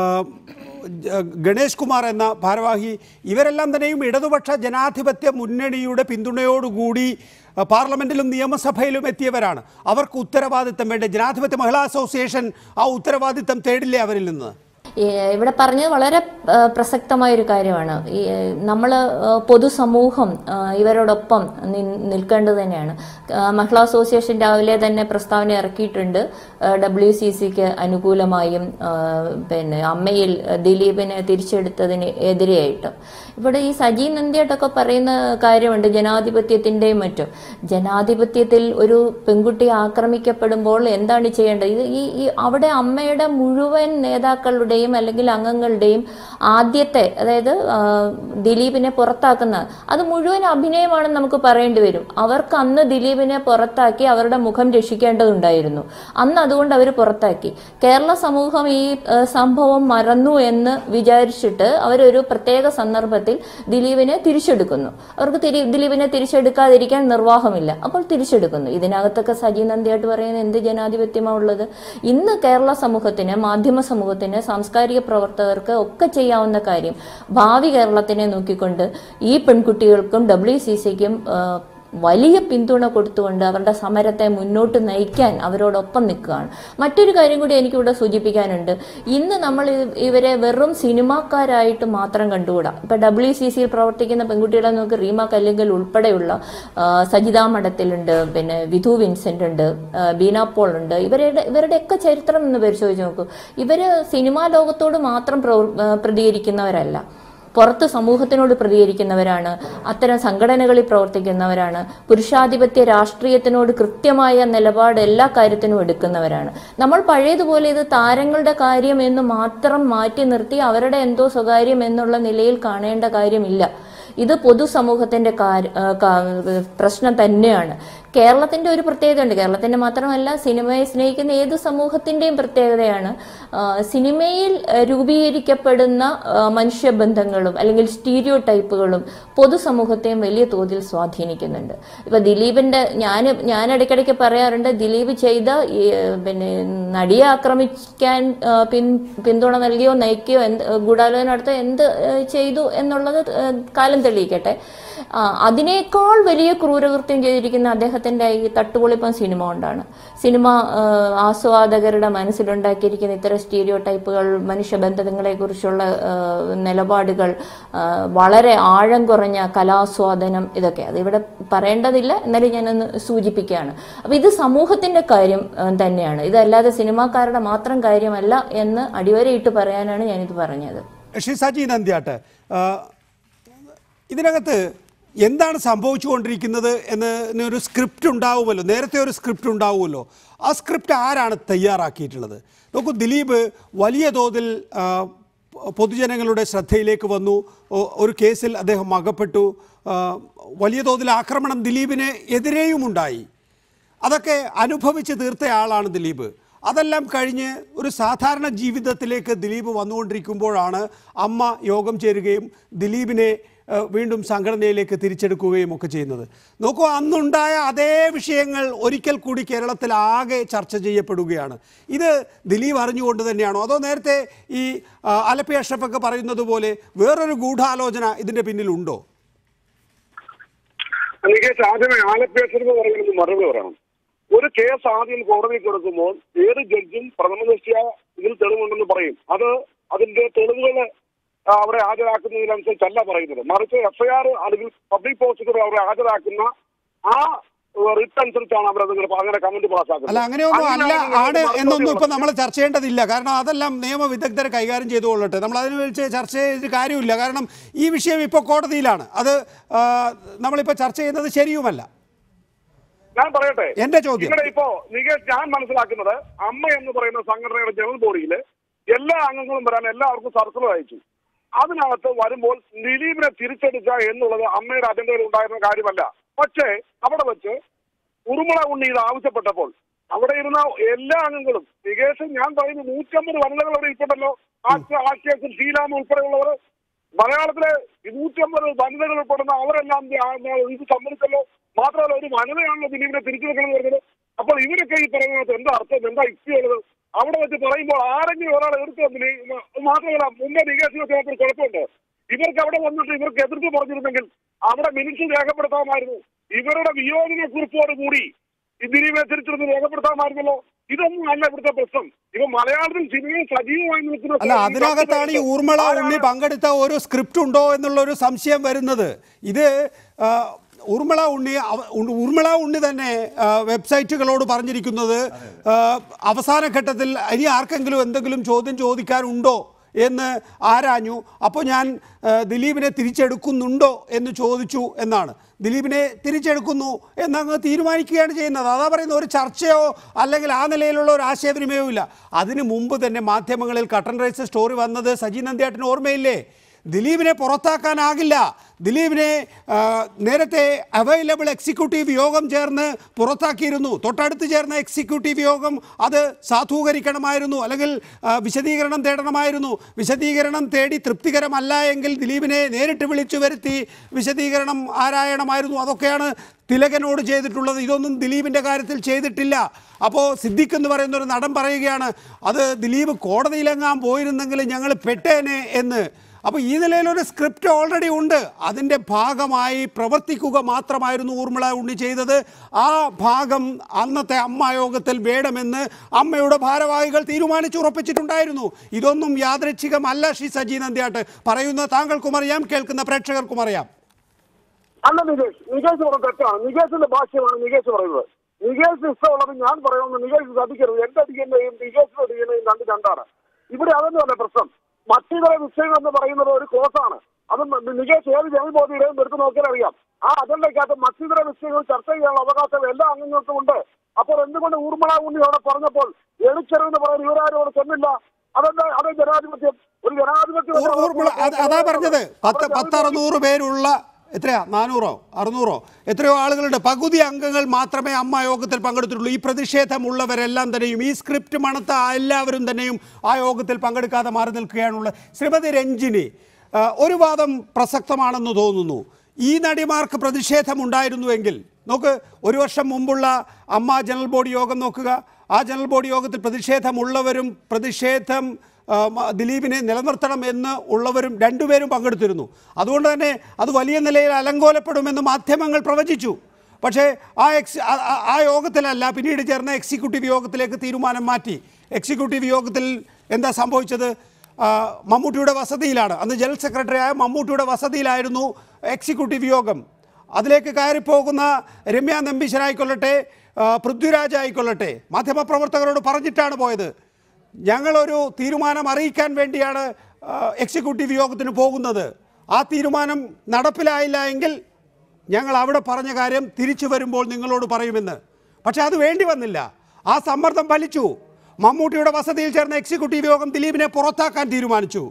ജ- ഗണേഷ് കുമാർ എന്ന ഭാരവാഹി ഇവരെല്ലാം തന്നെയും ഇടതുപക്ഷ ജനാധിപത്യ മുന്നണിയുടെ പിന്തുണയോടുകൂടി ആ, പാർലമെന്റിലും നിയമസഭയിലും എത്തിയവരാണ് അവർക്ക് ഉത്തരവാദിത്തം വേണ്ട ജനാധിപത്യ മഹിളാ അസോസിയേഷൻ ആ ഉത്തരവാദിത്തം തേടില്ലേ അവരിൽ നിന്ന് ഈ, ഇവിടെ പറഞ്ഞത് വളരെ ആ, പ്രസക്തമായ ഒരു കാര്യമാണ് നമ്മൾ പൊതുസമൂഹം ആ, ഇവരോടൊപ്പം നി- നിൽക്കേണ്ടത് തന്നെയാണ് ആ, മഹിളാ അസോസിയേഷൻ രാവിലെ തന്നെ പ്രസ്താവന ഇറക്കിയിട്ടുണ്ട് ഡബ്ല്യു സി സിക്ക് അനുകൂലമായും ആ, പിന്നെ അമ്മയിൽ ദിലീപിനെ തിരിച്ചെടുത്തതിന് എതിരെയായിട്ട് ഇവിടെ ഈ സജി നന്ദിയായിട്ടൊക്കെ പറയുന്ന കാര്യമുണ്ട് ജനാധിപത്യത്തിൻ്റെയും മറ്റും ജനാധിപത്യത്തിൽ ഒരു പെൺകുട്ടി ആക്രമിക്കപ്പെടുമ്പോൾ എന്താണ് ചെയ്യേണ്ടത് ഇത് ഈ ഈ അവിടെ അമ്മയുടെ മുഴുവൻ നേതാക്കളുടെയും അല്ലെങ്കിൽ അംഗങ്ങളുടെയും ആദ്യത്തെ അതായത് ആ, ദിലീപിനെ പുറത്താക്കുന്ന അത് മുഴുവൻ അഭിനയമാണെന്ന് നമുക്ക് പറയേണ്ടി വരും അവർക്ക് അന്ന് ദിലീപിനെ പുറത്താക്കി അവരുടെ മുഖം രക്ഷിക്കേണ്ടതുണ്ടായിരുന്നു അന്ന് അതുകൊണ്ട് അവർ പുറത്താക്കി കേരള സമൂഹം ഈ ആ, സംഭവം മറന്നു എന്ന് വിചാരിച്ചിട്ട് അവരൊരു പ്രത്യേക സന്ദർഭത്തിൽ ദിലീപിനെ തിരിച്ചെടുക്കുന്നു അവർക്ക് തിരി ദിലീപിനെ തിരിച്ചെടുക്കാതിരിക്കാൻ നിർവാഹമില്ല അപ്പോൾ തിരിച്ചെടുക്കുന്നു ഇതിനകത്തൊക്കെ സജി നന്ദിയായിട്ട് പറയുന്ന എന്ത് ജനാധിപത്യമാണ് ഉള്ളത് ഇന്ന് കേരള സമൂഹത്തിന് മാധ്യമ സമൂഹത്തിന് സാംസ്കാരിക പ്രവർത്തകർക്ക് ഒക്കെ ചെയ്യാവുന്ന കാര്യം ഭാവി കേരളത്തിനെ നോക്കിക്കൊണ്ട് ഈ പെൺകുട്ടികൾക്കും ഡബ്ല്യു സി സിക്കും വലിയ പിന്തുണ കൊടുത്തുകൊണ്ട് അവരുടെ സമരത്തെ മുന്നോട്ട് നയിക്കാൻ അവരോടൊപ്പം നിൽക്കുകയാണ് മറ്റൊരു കാര്യം കൂടി എനിക്കിവിടെ സൂചിപ്പിക്കാനുണ്ട് ഇന്ന് നമ്മൾ ഇ- ഇവരെ വെറും സിനിമാക്കാരായിട്ട് മാത്രം കണ്ടുകൂടാ ഇപ്പൊ ഡബ്ല്യു സി സിയിൽ പ്രവർത്തിക്കുന്ന പെൺകുട്ടികളെ നമുക്ക് റീമ കല്ലിങ്കൽ ഉൾപ്പെടെയുള്ള ആ, സജിത മഠത്തിലുണ്ട് പിന്നെ വിധു വിൻസെന്റ് ഉണ്ട് ആ, ബീന പോൾ ഉണ്ട് ഇവരുടെ ഇവരുടെയൊക്കെ ചരിത്രം ഒന്ന് പരിശോധിച്ച് നോക്കൂ ഇവര് സിനിമാ ലോകത്തോട് മാത്രം പ്രവർ- ആ, പ്രതികരിക്കുന്നവരല്ല പുറത്ത് സമൂഹത്തിനോട് പ്രതികരിക്കുന്നവരാണ് അത്തരം സംഘടനകളിൽ പ്രവർത്തിക്കുന്നവരാണ് പുരുഷാധിപത്യ രാഷ്ട്രീയത്തിനോട് കൃത്യമായ നിലപാട് എല്ലാ കാര്യത്തിനും എടുക്കുന്നവരാണ് നമ്മൾ പഴയതുപോലെ ഇത് താരങ്ങളുടെ കാര്യം എന്ന് മാത്രം മാറ്റി നിർത്തി അവരുടെ എന്തോ സ്വകാര്യം എന്നുള്ള നിലയിൽ കാണേണ്ട കാര്യമില്ല ഇത് പൊതുസമൂഹത്തിന്റെ കാര്യ- ആ, കാ- പ്രശ്നം തന്നെയാണ് കേരളത്തിന്റെ ഒരു പ്രത്യേകതയുണ്ട് കേരളത്തിന്റെ മാത്രമല്ല സിനിമയെ സ്നേഹിക്കുന്ന ഏത് സമൂഹത്തിന്റെയും പ്രത്യേകതയാണ് ആ, സിനിമയിൽ ആ, രൂപീകരിക്കപ്പെടുന്ന ആ, മനുഷ്യബന്ധങ്ങളും അല്ലെങ്കിൽ സ്റ്റീരിയോ ടൈപ്പുകളും പൊതുസമൂഹത്തെയും വലിയ തോതിൽ സ്വാധീനിക്കുന്നുണ്ട് ഇപ്പൊ ദിലീപിന്റെ ഞാൻ ഞാൻ ഇടയ്ക്കിടയ്ക്ക് പറയാറുണ്ട് ദിലീപ് ചെയ്ത ഈ, പിന്നെ നടിയെ ആക്രമിക്കാൻ ആ, പിൻ പിന്തുണ നൽകിയോ നയിക്കുകയോ എന്ത് ഗൂഢാലോചന നടത്തോ എന്ത് ആ, ചെയ്തു എന്നുള്ളത് ആ, കാലം തെളിയിക്കട്ടെ ആ, അതിനേക്കാൾ വലിയ ക്രൂരകൃത്യം ചെയ്തിരിക്കുന്ന അദ്ദേഹത്തിന്റെ ഈ തട്ടുപൊളിപ്പം സിനിമ കൊണ്ടാണ് സിനിമ ആ, ആസ്വാദകരുടെ മനസ്സിലുണ്ടാക്കിയിരിക്കുന്ന ഇത്തരം സ്റ്റീരിയോ ടൈപ്പുകൾ മനുഷ്യബന്ധങ്ങളെ കുറിച്ചുള്ള നിലപാടുകൾ ആ, വളരെ ആഴം കുറഞ്ഞ കലാസ്വാദനം ഇതൊക്കെ അത് ഇവിടെ പറയേണ്ടതില്ല എന്നാലും ഞാനൊന്ന് സൂചിപ്പിക്കുകയാണ് അപ്പൊ ഇത് സമൂഹത്തിന്റെ കാര്യം ആ, തന്നെയാണ് ഇതല്ലാതെ സിനിമാക്കാരുടെ മാത്രം കാര്യമല്ല എന്ന് അടിവരയിട്ട് പറയാനാണ് ഞാനിത് പറഞ്ഞത് ശ്രീ സജി നന്ദിയാട്ട് ആ, ഇതിനകത്ത് എന്താണ് സംഭവിച്ചുകൊണ്ടിരിക്കുന്നത് എന്ന് ഒരു സ്ക്രിപ്റ്റ് ഉണ്ടാവുമല്ലോ നേരത്തെ ഒരു സ്ക്രിപ്റ്റ് ഉണ്ടാവുമല്ലോ ആ സ്ക്രിപ്റ്റ് ആരാണ് തയ്യാറാക്കിയിട്ടുള്ളത് നോക്കൂ ദിലീപ് വലിയ തോതിൽ ആ, പൊതുജനങ്ങളുടെ ശ്രദ്ധയിലേക്ക് വന്നു ഒ- ഒരു കേസിൽ അദ്ദേഹം അകപ്പെട്ടു ആ, വലിയ തോതിൽ ആക്രമണം ദിലീപിന് എതിരെയും ഉണ്ടായി അതൊക്കെ അനുഭവിച്ച് തീർത്തയാളാണ് ദിലീപ് അതെല്ലാം കഴിഞ്ഞ് ഒരു സാധാരണ ജീവിതത്തിലേക്ക് ദിലീപ് വന്നുകൊണ്ടിരിക്കുമ്പോഴാണ് അമ്മ യോഗം ചേരുകയും ദിലീപിനെ ഏഹ്, വീണ്ടും സംഘടനയിലേക്ക് തിരിച്ചെടുക്കുകയും ഒക്കെ ചെയ്യുന്നത് നോക്കൂ അന്നുണ്ടായ അതേ വിഷയങ്ങൾ ഒരിക്കൽ കൂടി കേരളത്തിൽ ആകെ ചർച്ച ചെയ്യപ്പെടുകയാണ് ഇത് ദിലീപ് അറിഞ്ഞുകൊണ്ട് തന്നെയാണോ അതോ നേരത്തെ ഈ ആ, ആലപ്പി അഷ്റഫൊക്കെ പറയുന്നത് പോലെ വേറൊരു ഗൂഢാലോചന ഇതിൻ്റെ പിന്നിലുണ്ടോ നികേഷ് ആദ്യമേ ആലപ്പേശ്വരം പറയുന്നത് മറുപടി പറയണം ഒരു കേസ് ആദ്യം കോടതിയിൽ കൊടുക്കുമ്പോൾ ഏത് ജഡ്ജും പ്രഥമ ദൃഷ്ടിയ ഇതിൽ തെളിവുണ്ടെന്ന് പറയും അത് അതിന്റെ തെളിവുകൾ ആ, അവിടെ ഹാജരാക്കുന്നതിനനുസരിച്ചല്ല പറയുന്നത് മറിച്ച് എഫ്ഐആർ അല്ലെങ്കിൽ പബ്ലിക് പ്രോസിക്യൂട്ടർ അവരെ ഹാജരാക്കുന്ന ആ റിട്ട് അനുസരിച്ചാണ് അവർ അതിങ്ങനെ അങ്ങനെ കമന്റ് പാസ്സാക്കുന്നത് അല്ല അങ്ങനെയൊന്നും അല്ല അങ്ങനെയാണ് ആണ് നമുക്ക് എന്നൊന്നും ഇപ്പൊ മറുപടി നമ്മൾ ചർച്ച ചെയ്യേണ്ടതില്ല കാരണം അതെല്ലാം നിയമവിദഗ്ധരെ കൈകാര്യം ചെയ്തുകൊള്ളട്ടെ നമ്മൾ അതിനെ വിളിച്ച് ചർച്ച ചെയ്തിട്ട് കാര്യമില്ല കാരണം ഈ വിഷയം ഇപ്പോൾ കോടതിയിലാണ് അത് ആ, നമ്മളിപ്പോൾ ചർച്ച ചെയ്യുന്നത് ശരിയുമല്ല ഞാൻ പറയട്ടെ എന്റെ ചോദ്യം. ഇവിടെ ഇപ്പോ നികേഷ് ഞാൻ മനസ്സിലാക്കുന്നത് അമ്മ എന്ന് പറയുന്ന സംഘടനയുടെ ജനറൽ ബോഡിയിൽ എല്ലാ അംഗങ്ങളും വരാൻ എല്ലാവർക്കും സർക്കുലർ അയച്ചു അതിനകത്ത് വരുമ്പോൾ ദിലീപിനെ തിരിച്ചെടുക്കുക എന്നുള്ളത് അമ്മയുടെ അജണ്ടയിൽ ഉണ്ടായിരുന്ന കാര്യമല്ല പക്ഷേ അവിടെ വെച്ച് ഉറുമുള ഉണ്ണി ഇത് ആവശ്യപ്പെട്ടപ്പോൾ അവിടെ ഇരുന്ന എല്ലാ അംഗങ്ങളും നികേഷ് ഞാൻ പറയുന്നു നൂറ്റമ്പത് വനിതകൾ അവിടെ ഇരിപ്പുണ്ടല്ലോ ആശയത്തിൽ ഷീലാമ ഉൾപ്പെടെയുള്ളവർ മലയാളത്തിലെ ഈ നൂറ്റമ്പത് വനിതകൾ ഉൾപ്പെടുന്ന അവരെല്ലാം ദേ- ആ, ആ, ഇത് സമ്മതിച്ചല്ലോ മാത്രമല്ല ഒരു വനിതയാണല്ലോ ദിലീപിനെ തിരിച്ചു വെക്കണം എന്ന് പറഞ്ഞത് അപ്പോൾ ഇവരൊക്കെ ഈ പറയുന്നത് എന്താ അർത്ഥം എന്താ യുക്തിയുള്ളത് അവിടെ വെച്ച് പറയുമ്പോൾ ആരെങ്കിലും ഒരാൾ എതിർത്ത് വന്നില്ലേ മാത്രമല്ല മുമ്പേ നികേഷിനൊക്കെ ഒരു കുഴപ്പമുണ്ട് ഇവർക്ക് അവിടെ വന്നിട്ട് ഇവർക്ക് എതിർത്ത് പറഞ്ഞിരുന്നെങ്കിൽ അവിടെ മിനിറ്റ്സ് രേഖപ്പെടുത്താമായിരുന്നു ഇവരുടെ വിയോജന കുറിപ്പോട് കൂടി ഈ ദിലീപിനെ തിരിച്ചെടുത്ത് രേഖപ്പെടുത്താമായിരുന്നല്ലോ ഇതൊന്നും അല്ല ഇവിടുത്തെ പ്രശ്നം ഇവ മലയാളത്തിൽ സിനിമയിൽ സജീവമായി നിൽക്കുന്ന അല്ല അതിനകത്താണ് ഈ ഊർമിള ഉണ്ണി പങ്കെടുത്ത ഒരു സ്ക്രിപ്റ്റ് ഉണ്ടോ എന്നുള്ള ഒരു സംശയം വരുന്നത് ഇത് ആ, ഊർമിള ഉണ്ണി അവ- ഉ- ഊർമിള ഉണ്ണി തന്നെ ആ, വെബ്സൈറ്റുകളോട് പറഞ്ഞിരിക്കുന്നത് ആ, അവസാന ഘട്ടത്തിൽ ഇനി ആർക്കെങ്കിലും എന്തെങ്കിലും ചോദ്യം ചോദിക്കാനുണ്ടോ എന്ന് ആരാഞ്ഞു അപ്പോൾ ഞാൻ ആ, ദിലീപിനെ തിരിച്ചെടുക്കുന്നുണ്ടോ എന്ന് ചോദിച്ചു എന്നാണ് ദിലീപിനെ തിരിച്ചെടുക്കുന്നു എന്നങ്ങ് തീരുമാനിക്കുകയാണ് ചെയ്യുന്നത് അതാ പറയുന്നത് ഒരു ചർച്ചയോ അല്ലെങ്കിൽ ആ നിലയിലുള്ള ഒരു ആശയവിനിമയവും ഇല്ല അതിന് മുമ്പ് തന്നെ മാധ്യമങ്ങളിൽ കട്ടൻ റൈസ് സ്റ്റോറി വന്നത് സജി നന്ദിയാട്ടിന് ഓർമ്മയില്ലേ ദിലീപിനെ പുറത്താക്കാനാകില്ല ദിലീപിനെ ആ, നേരത്തെ അവൈലബിൾ എക്സിക്യൂട്ടീവ് യോഗം ചേർന്ന് പുറത്താക്കിയിരുന്നു തൊട്ടടുത്ത് ചേർന്ന എക്സിക്യൂട്ടീവ് യോഗം അത് സാധൂകരിക്കണമായിരുന്നു അല്ലെങ്കിൽ ആ, വിശദീകരണം തേടണമായിരുന്നു വിശദീകരണം തേടി തൃപ്തികരമല്ല എങ്കിൽ ദിലീപിനെ നേരിട്ട് വിളിച്ചു വരുത്തി വിശദീകരണം ആരായണമായിരുന്നു അതൊക്കെയാണ് തിലകനോട് ചെയ്തിട്ടുള്ളത് ഇതൊന്നും ദിലീപിൻ്റെ കാര്യത്തിൽ ചെയ്തിട്ടില്ല അപ്പോൾ സിദ്ദിഖ് എന്ന് പറയുന്ന ഒരു നടൻ പറയുകയാണ് അത് ദിലീപ് കോടതിയിലെങ്ങാൻ പോയിരുന്നെങ്കിൽ ഞങ്ങൾ പെട്ടേനെ എന്ന് അപ്പോൾ ഈ നിലയിലൊരു സ്ക്രിപ്റ്റ് ഓൾറെഡി ഉണ്ട് അതിൻ്റെ ഭാഗമായി പ്രവർത്തിക്കുക മാത്രമായിരുന്നു ഊർമിള ഉണ്ണി ചെയ്തത് ആ ഭാഗം അന്നത്തെ അമ്മായോഗത്തിൽ വേണമെന്ന് അമ്മയുടെ ഭാരവാഹികൾ തീരുമാനിച്ചുറപ്പിച്ചിട്ടുണ്ടായിരുന്നു ഇതൊന്നും യാദൃച്ഛികമല്ല ശ്രീ സജി നന്ദിയാട്ട് പറയുന്ന താങ്കൾക്കും അറിയാം കേൾക്കുന്ന പ്രേക്ഷകർക്കും അറിയാം അല്ല നികേഷ് നികേഷ് പറഞ്ഞ തെറ്റാണ് നികേഷിന്റെ ഭാഷ്യമാണ് നികേഷ് പറയുന്നത് നികേഷ് ഇഷ്ടമുള്ളത് ഞാൻ പറയുമെന്ന് നികേഷ് ശ്രദ്ധിക്കരുത് എന്റെ ഡിഎൻഎയും നികേഷിന്റെ ഡിഎൻഎയും രണ്ട് രണ്ടാണ് ഇവിടെ അതൊന്നുമല്ല പ്രശ്നം മറ്റിതര വിഷയം എന്ന് പറയുന്നത് ഒരു കോഴ്സാണ് അത് മ- നികേഷ് ഏത് ജനബോധിയുടെയും എടുത്ത് നോക്കിയാൽ അറിയാം ആ അജണ്ടയ്ക്കകത്ത് മറ്റിതര വിഷയങ്ങൾ ചർച്ച ചെയ്യാനുള്ള അവകാശം എല്ലാ അംഗങ്ങൾക്കും ഉണ്ട് അപ്പോൾ എന്തുകൊണ്ട് ഊർമിള ഉണ്ണി അവിടെ പറഞ്ഞപ്പോൾ എളിച്ചെറിവെന്ന് പറയാൻ ഇവരാരും അവിടെ ചെന്നില്ല അതെന്താ അതേ ജനാധിപത്യം ഒരു ജനാധിപത്യം ഊർ- ഊർമിള അത് അതാ പറഞ്ഞത് പത്ത് പത്തറുന്നൂറ് പേരുള്ള എത്രയാ നാനൂറോ അറുന്നൂറോ എത്രയോ ആളുകളുടെ പകുതി അംഗങ്ങൾ മാത്രമേ അമ്മ യോഗത്തിൽ പങ്കെടുത്തിട്ടുള്ളൂ ഈ പ്രതിഷേധമുള്ളവരെല്ലാം തന്നെയും ഈ സ്ക്രിപ്റ്റ് മണത്ത എല്ലാവരും തന്നെയും ആ യോഗത്തിൽ പങ്കെടുക്കാതെ മാറി നിൽക്കുകയാണുള്ളത് ശ്രീമതി രഞ്ജിനി ആ, ഒരു വാദം പ്രസക്തമാണെന്ന് തോന്നുന്നു ഈ നടിമാർക്ക് പ്രതിഷേധമുണ്ടായിരുന്നുവെങ്കിൽ നോക്ക് ഒരു വർഷം മുമ്പുള്ള അമ്മ ജനറൽ ബോഡി യോഗം നോക്കുക ആ ജനറൽ ബോഡി യോഗത്തിൽ പ്രതിഷേധമുള്ളവരും പ്രതിഷേധം ആ, മ- ദിലീപിനെ നിലനിർത്തണം എന്ന് ഉള്ളവരും രണ്ടുപേരും പങ്കെടുത്തിരുന്നു അതുകൊണ്ട് തന്നെ അത് വലിയ നിലയിൽ അലങ്കോലപ്പെടുമെന്ന് മാധ്യമങ്ങൾ പ്രവചിച്ചു പക്ഷേ ആ എക്സ് ആ- ആ- ആ യോഗത്തിലല്ല പിന്നീട് ചേർന്ന എക്സിക്യൂട്ടീവ് യോഗത്തിലേക്ക് തീരുമാനം മാറ്റി എക്സിക്യൂട്ടീവ് യോഗത്തിൽ എന്താ സംഭവിച്ചത് ആ, മമ്മൂട്ടിയുടെ വസതിയിലാണ് അന്ന് ജനറൽ സെക്രട്ടറിയായ മമ്മൂട്ടിയുടെ വസതിയിലായിരുന്നു എക്സിക്യൂട്ടീവ് യോഗം അതിലേക്ക് കയറിപ്പോകുന്ന രമ്യ നമ്പീശനായിക്കൊള്ളട്ടെ ആ, പൃഥ്വിരാജ് ആയിക്കൊള്ളട്ടെ മാധ്യമപ്രവർത്തകരോട് പറഞ്ഞിട്ടാണ് പോയത് ഞങ്ങളൊരു തീരുമാനം അറിയിക്കാൻ വേണ്ടിയാണ് ആ, എക്സിക്യൂട്ടീവ് യോഗത്തിന് പോകുന്നത് ആ തീരുമാനം നടപ്പിലായില്ല എങ്കിൽ ഞങ്ങൾ അവിടെ പറഞ്ഞ കാര്യം തിരിച്ചു വരുമ്പോൾ നിങ്ങളോട് പറയുമെന്ന് പക്ഷെ അത് വേണ്ടി വന്നില്ല ആ സമ്മർദ്ദം ഫലിച്ചു മമ്മൂട്ടിയുടെ വസതിയിൽ ചേർന്ന എക്സിക്യൂട്ടീവ് യോഗം ദിലീപിനെ പുറത്താക്കാൻ തീരുമാനിച്ചു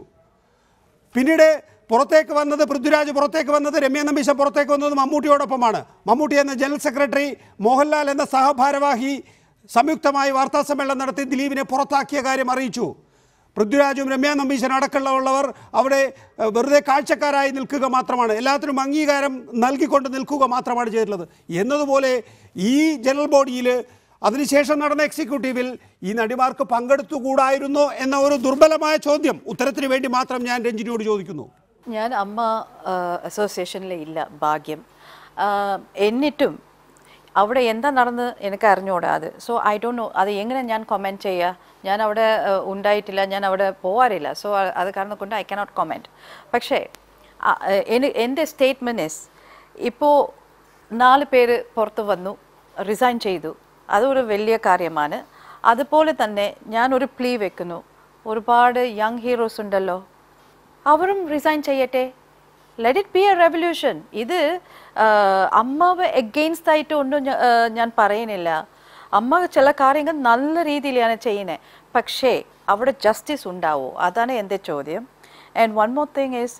പിന്നീട് പുറത്തേക്ക് വന്നത് പൃഥ്വിരാജ് പുറത്തേക്ക് വന്നത് രമ്യ നമ്പീശൻ പുറത്തേക്ക് വന്നത് മമ്മൂട്ടിയോടൊപ്പമാണ് മമ്മൂട്ടി എന്ന ജനറൽ സെക്രട്ടറി മോഹൻലാൽ എന്ന സഹഭാരവാഹി സംയുക്തമായി വാർത്താ സമ്മേളനം നടത്തി ദിലീപിനെ പുറത്താക്കിയ കാര്യം അറിയിച്ചു പൃഥ്വിരാജും രമ്യ നമ്പീശൻ അടക്കമുള്ളവർ അവിടെ ഏഹ്, വെറുതെ കാഴ്ചക്കാരായി നിൽക്കുക മാത്രമാണ് എല്ലാത്തിനും അംഗീകാരം നൽകിക്കൊണ്ട് നിൽക്കുക മാത്രമാണ് ചെയ്തിട്ടുള്ളത് എന്നതുപോലെ ഈ ജനറൽ ബോഡിയിൽ അതിനുശേഷം നടന്ന എക്സിക്യൂട്ടീവിൽ ഈ നടിമാർക്ക് പങ്കെടുത്തുകൂടായിരുന്നോ എന്ന ഒരു ദുർബലമായ ചോദ്യം ഉത്തരത്തിന് വേണ്ടി മാത്രം ഞാൻ രഞ്ജിനിയോട് ചോദിക്കുന്നു ഞാൻ അമ്മ അസോസിയേഷനിൽ ഇല്ല ഭാഗ്യം ആ, എന്നിട്ടും അവിടെ എന്താ നടന്ന് എനിക്ക് അറിഞ്ഞൂടാ അത് സോ ഐ ഡോണ്ട് നോ അത് എങ്ങനെ ഞാൻ കമൻറ്റ് ചെയ്യുക ഞാൻ അവിടെ ആ, ഉണ്ടായിട്ടില്ല ഞാൻ അവിടെ പോകാറില്ല സോ അത് കാരണം കൊണ്ട് ഐ കനോട്ട് കമൻറ്റ് പക്ഷേ ആ, എനി- എൻ്റെ സ്റ്റേറ്റ്മെൻറ്റ് ഇസ് ഇപ്പോൾ നാല് പേര് പുറത്ത് വന്നു റിസൈൻ ചെയ്തു അതൊരു വലിയ കാര്യമാണ് അതുപോലെ തന്നെ ഞാൻ ഒരു പ്ലീ വെക്കുന്നു ഒരുപാട് യങ് ഹീറോസ് ഉണ്ടല്ലോ അവരും റിസൈൻ ചെയ്യട്ടെ let it be a revolution ഇത് ആ, അമ്മാവ് എഗെയിൻസ്റ്റ് ആയിട്ട് ഒന്നും ഞ- ആ, ഞാൻ പറയുന്നില്ല അമ്മ ചില കാര്യങ്ങൾ നല്ല രീതിയിലാണ് ചെയ്യുന്നത് പക്ഷേ അവിടെ ജസ്റ്റിസ് ഉണ്ടാവോ അതാണ് എൻ്റെ ചോദ്യം and one more thing is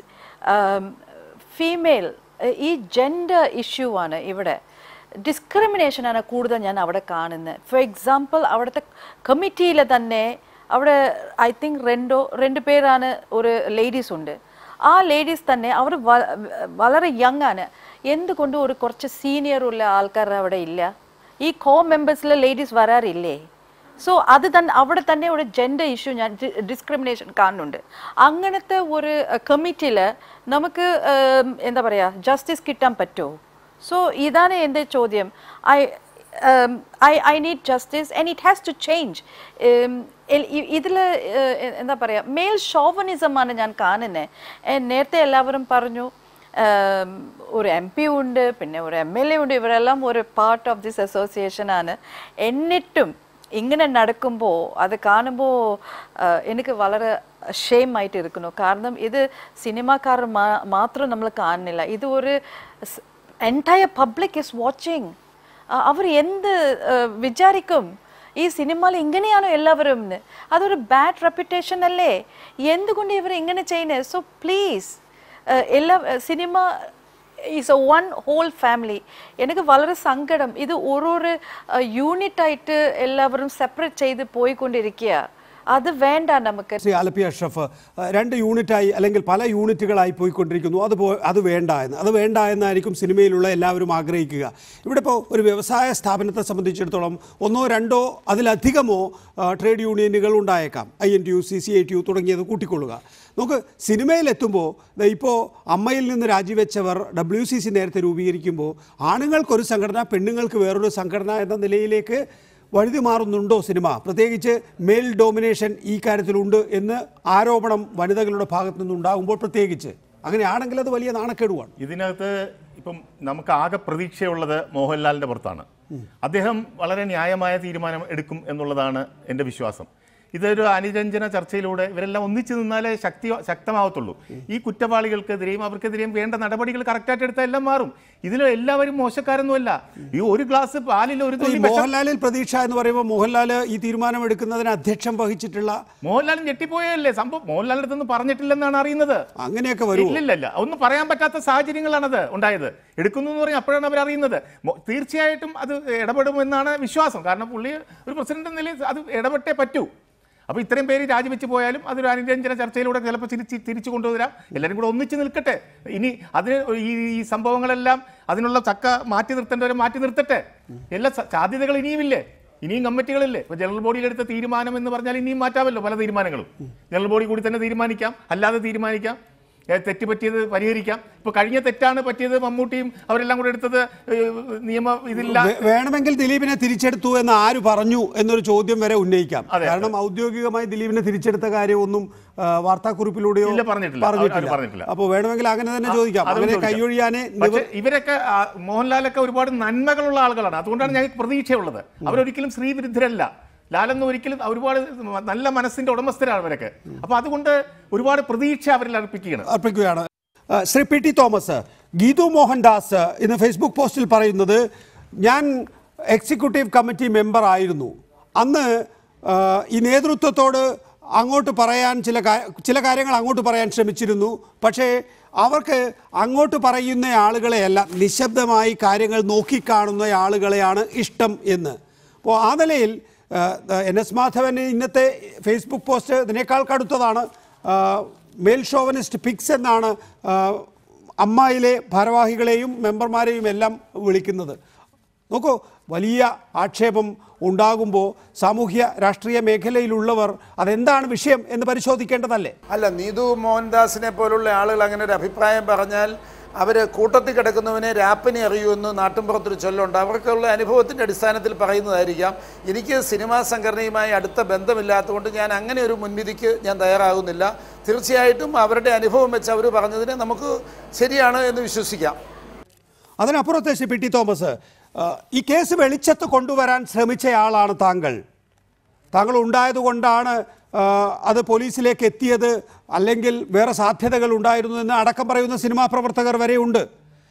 female ഈ ജെൻഡർ ഇഷ്യൂ ആണ് ഇവിടെ ഡിസ്ക്രിമിനേഷനാണ് കൂടുതൽ ഞാൻ അവിടെ കാണുന്നത് ഫോർ എക്സാമ്പിൾ അവിടുത്തെ കമ്മിറ്റിയിൽ തന്നെ അവിടെ ഐ തിങ്ക് രണ്ടോ രണ്ട് പേരാണ് ഒരു ലേഡീസ് ഉണ്ട് ആ ലേഡീസ് തന്നെ അവർ വളരെ യങ് ആണ് എന്തുകൊണ്ട് ഒരു കുറച്ച് സീനിയർ ഉള്ള ആൾക്കാർ അവിടെ ഇല്ല ഈ കോ മെമ്പേഴ്സിലെ ലേഡീസ് വരാറില്ലേ സോ അത് തന്നെ അവിടെ തന്നെ ഒരു ജെൻഡർ ഇഷ്യൂ ഞാൻ ഡിസ്ക്രിമിനേഷൻ കാണുന്നുണ്ട് അങ്ങനത്തെ ഒരു കമ്മിറ്റിയിൽ നമുക്ക് ഉം, എന്താ പറയുക ജസ്റ്റിസ് കിട്ടാൻ പറ്റുമോ സോ ഇതാണ് എൻ്റെ ചോദ്യം I I I need justice and it has to change ഇതിൽ എന്താ പറയുക മേൽ ഷോവനിസം ആണ് ഞാൻ കാണുന്നത് നേരത്തെ എല്ലാവരും പറഞ്ഞു ഉം, ഒരു എം പി ഉണ്ട് പിന്നെ ഒരു എം എൽ എ ഉണ്ട് ഇവരെല്ലാം ഒരു പാർട്ട് ഓഫ് ദിസ് അസോസിയേഷൻ ആണ് എന്നിട്ടും ഇങ്ങനെ നടക്കുമ്പോൾ അത് കാണുമ്പോൾ എനിക്ക് വളരെ ഷെയിം ആയിട്ട് ഇരിക്കുന്നു കാരണം ഇത് സിനിമാക്കാർ മാ- മാത്രം നമ്മൾ കാണുന്നില്ല ഇത് ഒരു എൻറ്റയർ പബ്ലിക് ഇസ് വാച്ചിങ് അവർ എന്ത് ആ, വിചാരിക്കും ഈ സിനിമയിൽ ഇങ്ങനെയാണോ എല്ലാവരും എന്ന് അതൊരു ബാഡ് റെപ്യൂട്ടേഷൻ അല്ലേ എന്തുകൊണ്ട് ഇവർ ഇങ്ങനെ ചെയ്യുന്നത് സോ പ്ലീസ് എല്ലാ cinema is a one whole family എനിക്ക് വളരെ സങ്കടം ഇത് ഓരോരോ യൂണിറ്റായിട്ട് എല്ലാവരും സെപ്പറേറ്റ് ചെയ്ത് പോയിക്കൊണ്ടിരിക്കുക അത് വേണ്ട നമുക്ക് ശ്രീ ആലപ്പി അഷ്റഫ് അഹ് രണ്ട് യൂണിറ്റായി അല്ലെങ്കിൽ പല യൂണിറ്റുകളായി പോയിക്കൊണ്ടിരിക്കുന്നു അത് പോ അത് വേണ്ട എന്ന് അത് വേണ്ട എന്നായിരിക്കും സിനിമയിലുള്ള എല്ലാവരും ആഗ്രഹിക്കുക ഇവിടെ ഇപ്പോൾ ഒരു വ്യവസായ സ്ഥാപനത്തെ സംബന്ധിച്ചിടത്തോളം ഒന്നോ രണ്ടോ അതിലധികമോ ആ, ട്രേഡ് യൂണിയനുകൾ ഉണ്ടായേക്കാം I N T U C C I T U തുടങ്ങിയത് കൂട്ടിക്കൊള്ളുക നമുക്ക് സിനിമയിലെത്തുമ്പോൾ ദാ ഇപ്പോൾ അമ്മയിൽ നിന്ന് രാജിവെച്ചവർ ഡബ്ല്യു സി സി നേരത്തെ രൂപീകരിക്കുമ്പോൾ ആണുങ്ങൾക്കൊരു സംഘടന പെണ്ണുങ്ങൾക്ക് വേറൊരു സംഘടന എന്ന നിലയിലേക്ക് വഴുതി മാറുന്നുണ്ടോ സിനിമ പ്രത്യേകിച്ച് മെയിൽ ഡോമിനേഷൻ ഈ കാര്യത്തിലുണ്ട് എന്ന് ആരോപണം വനിതകളുടെ ഭാഗത്തു നിന്നുണ്ടാകുമ്പോൾ പ്രത്യേകിച്ച് അങ്ങനെയാണെങ്കിൽ അത് വലിയ നാണക്കേടുമാണ് ഇതിനകത്ത് ഇപ്പം നമുക്ക് ആകെ പ്രതീക്ഷയുള്ളത് മോഹൻലാലിന്റെ പുറത്താണ് അദ്ദേഹം വളരെ ന്യായമായ തീരുമാനം എടുക്കും എന്നുള്ളതാണ് എൻ്റെ വിശ്വാസം ഇതൊരു അനുരഞ്ജന ചർച്ചയിലൂടെ ഇവരെല്ലാം ഒന്നിച്ചു നിന്നാലേ ശക്തി ശക്തമാവത്തുള്ളൂ ഈ കുറ്റവാളികൾക്കെതിരെയും അവർക്കെതിരെയും വേണ്ട നടപടികൾ കറക്റ്റായിട്ട് എടുത്താൽ എല്ലാം മാറും ഇതിൽ എല്ലാവരും മോശക്കാരൊന്നുമല്ല ഈ ഒരു ഗ്ലാസ് പാലിൽ ഒരു ഈ തുള്ളി വിഷം മോഹൻലാലിൽ പ്രതീക്ഷ എന്ന് പറയുമ്പോൾ മോഹൻലാൽ ഈ തീരുമാനം എടുക്കുന്നതിന് അധ്യക്ഷം വഹിച്ചിട്ടുള്ള മോഹൻലാലും ഞെട്ടിപ്പോയല്ലേ സംഭവം മോഹൻലാലിന്റെ അടുത്തൊന്നും പറഞ്ഞിട്ടില്ലെന്നാണ് അറിയുന്നത് അങ്ങനെയൊക്കെ വരുമോ ഇല്ലില്ല ഒന്നും പറയാൻ പറ്റാത്ത സാഹചര്യങ്ങളാണത് ഉണ്ടായത് എടുക്കുന്നു എന്ന് പറഞ്ഞാൽ അപ്പോഴാണ് അവർ അറിയുന്നത് മോ- തീർച്ചയായിട്ടും അത് ഇടപെടുമെന്നാണ് വിശ്വാസം കാരണം പുള്ളി ഒരു പ്രസിഡന്റ് എന്ന നിലയിൽ അത് ഇടപെട്ടേ പറ്റൂ അപ്പോൾ ഇത്രയും പേര് രാജിവെച്ച് പോയാലും അതൊരു അനുരഞ്ജന ചർച്ചയിലൂടെ ചിലപ്പോൾ തിരിച്ച് തിരിച്ചു കൊണ്ടുവരാം എല്ലാവരും കൂടെ ഒന്നിച്ച് നിൽക്കട്ടെ ഇനി അതിന് ഈ ഈ സംഭവങ്ങളെല്ലാം അതിനുള്ള ചക്ക മാറ്റി നിർത്തേണ്ടവരെ മാറ്റി നിർത്തട്ടെ എല്ലാ സ- സാധ്യതകൾ ഇനിയുമില്ലേ ഇനിയും കമ്മിറ്റികളില്ലേ ഇപ്പോൾ ജനറൽ ബോഡിയിൽ എടുത്ത തീരുമാനം എന്ന് പറഞ്ഞാൽ ഇനിയും മാറ്റാമല്ലോ പല തീരുമാനങ്ങളും ജനറൽ ബോഡി കൂടി തന്നെ തീരുമാനിക്കാം അല്ലാതെ തീരുമാനിക്കാം ഏ, തെറ്റ് പറ്റിയത് പരിഹരിക്കാം ഇപ്പോൾ കഴിഞ്ഞ തെറ്റാണ് പറ്റിയത് മമ്മൂട്ടിയും അവരെല്ലാം കൂടെ എടുത്തത് ഏ, നിയമ ഇതില്ല വേ- വേണമെങ്കിൽ ദിലീപിനെ തിരിച്ചെടുത്തു എന്ന് ആര് പറഞ്ഞു എന്നൊരു ചോദ്യം വരെ ഉന്നയിക്കാം അതെ. കാരണം ഔദ്യോഗികമായി ദിലീപിനെ തിരിച്ചെടുത്ത കാര്യമൊന്നും ആ, വാർത്താക്കുറിപ്പിലൂടെയോ ഇല്ല, പറഞ്ഞിട്ടില്ല. അവർ പറഞ്ഞിട്ടില്ല. അപ്പോൾ വേണമെങ്കിൽ അങ്ങനെ തന്നെ ചോദിക്കാം അതും അങ്ങനെ ചോദിക്കാം. കൈയൊഴിയാനെ പക്ഷേ ഇവരൊക്കെ ആ, മോഹൻലാലൊക്കെ ഒരുപാട് നന്മകളുള്ള ആളുകളാണ് അതുകൊണ്ടാണ് ഞങ്ങൾക്ക് പ്രതീക്ഷയുള്ളത് അവരൊരിക്കലും ശ്രീവിരുദ്ധരല്ല ലാലെന്ന് ഒരിക്കലും ഒരുപാട് നല്ല മനസ്സിന്റെ ഉടമസ്ഥരാണ് അവരൊക്കെ അപ്പൊ അതുകൊണ്ട് ഒരുപാട് പ്രതീക്ഷ അവരിൽ അർപ്പിക്കുകയാണ് അർപ്പിക്കുകയാണ് ആ, ശ്രീ പി ടി തോമസ് ഗീതു മോഹൻദാസ് ഇന്ന് ഫേസ്ബുക്ക് പോസ്റ്റിൽ പറയുന്നത് ഞാൻ എക്സിക്യൂട്ടീവ് കമ്മിറ്റി മെമ്പർ ആയിരുന്നു അന്ന് ആ, ഈ നേതൃത്വത്തോട് അങ്ങോട്ട് പറയാൻ ചില കാ- ചില കാര്യങ്ങൾ അങ്ങോട്ട് പറയാൻ ശ്രമിച്ചിരുന്നു പക്ഷേ അവർക്ക് അങ്ങോട്ട് പറയുന്ന ആളുകളെയല്ല നിശബ്ദമായി കാര്യങ്ങൾ നോക്കിക്കാണുന്ന ആളുകളെയാണ് ഇഷ്ടം എന്ന് അപ്പോൾ ആ നിലയിൽ ആ, എൻ എസ് മാധവന് ഇന്നത്തെ ഫേസ്ബുക്ക് പോസ്റ്റ് ഇതിനേക്കാൾ കടുത്തതാണ് ആ, മെയിൽ ഷോവനിസ്റ്റ് പിക്സ് എന്നാണ് ആ, അമ്മായിലെ ഭാരവാഹികളെയും മെമ്പർമാരെയും എല്ലാം വിളിക്കുന്നത് നോക്കൂ വലിയ ആക്ഷേപം ഉണ്ടാകുമ്പോൾ സാമൂഹ്യ രാഷ്ട്രീയ മേഖലയിലുള്ളവർ അതെന്താണ് വിഷയം എന്ന് പരിശോധിക്കേണ്ടതല്ലേ അല്ല നീതു മോഹൻദാസിനെ പോലുള്ള ആളുകൾ അങ്ങനെ ഒരു അഭിപ്രായം പറഞ്ഞാൽ അവർ കൂട്ടത്തിൽ കിടക്കുന്നവനെ രാപ്പിനെ അറിയുമെന്ന് നാട്ടിൻപുറത്തൊരു ചൊല്ലുണ്ട് അവർക്കുള്ള അനുഭവത്തിൻ്റെ അടിസ്ഥാനത്തിൽ പറയുന്നതായിരിക്കാം എനിക്ക് സിനിമാ സംഘടനയുമായി അടുത്ത ബന്ധമില്ലാത്തതുകൊണ്ട് ഞാൻ അങ്ങനെ ഒരു മുൻവിധിക്ക് ഞാൻ തയ്യാറാകുന്നില്ല തീർച്ചയായിട്ടും അവരുടെ അനുഭവം വെച്ച് അവർ പറഞ്ഞതിന് നമുക്ക് ശരിയാണ് എന്ന് വിശ്വസിക്കാം അതിനപ്പുറത്തെ ശ്രീ പി ടി തോമസ് ആ, ഈ കേസ് വെളിച്ചത്ത് കൊണ്ടുവരാൻ ശ്രമിച്ചയാളാണ് താങ്കൾ താങ്കൾ ഉണ്ടായതുകൊണ്ടാണ് ആ, അത് പോലീസിലേക്ക് എത്തിയത് അല്ലെങ്കിൽ വേറെ സാധ്യതകൾ ഉണ്ടായിരുന്നു എന്ന് അടക്കം പറയുന്ന സിനിമാ പ്രവർത്തകർ വരെ ഉണ്ട്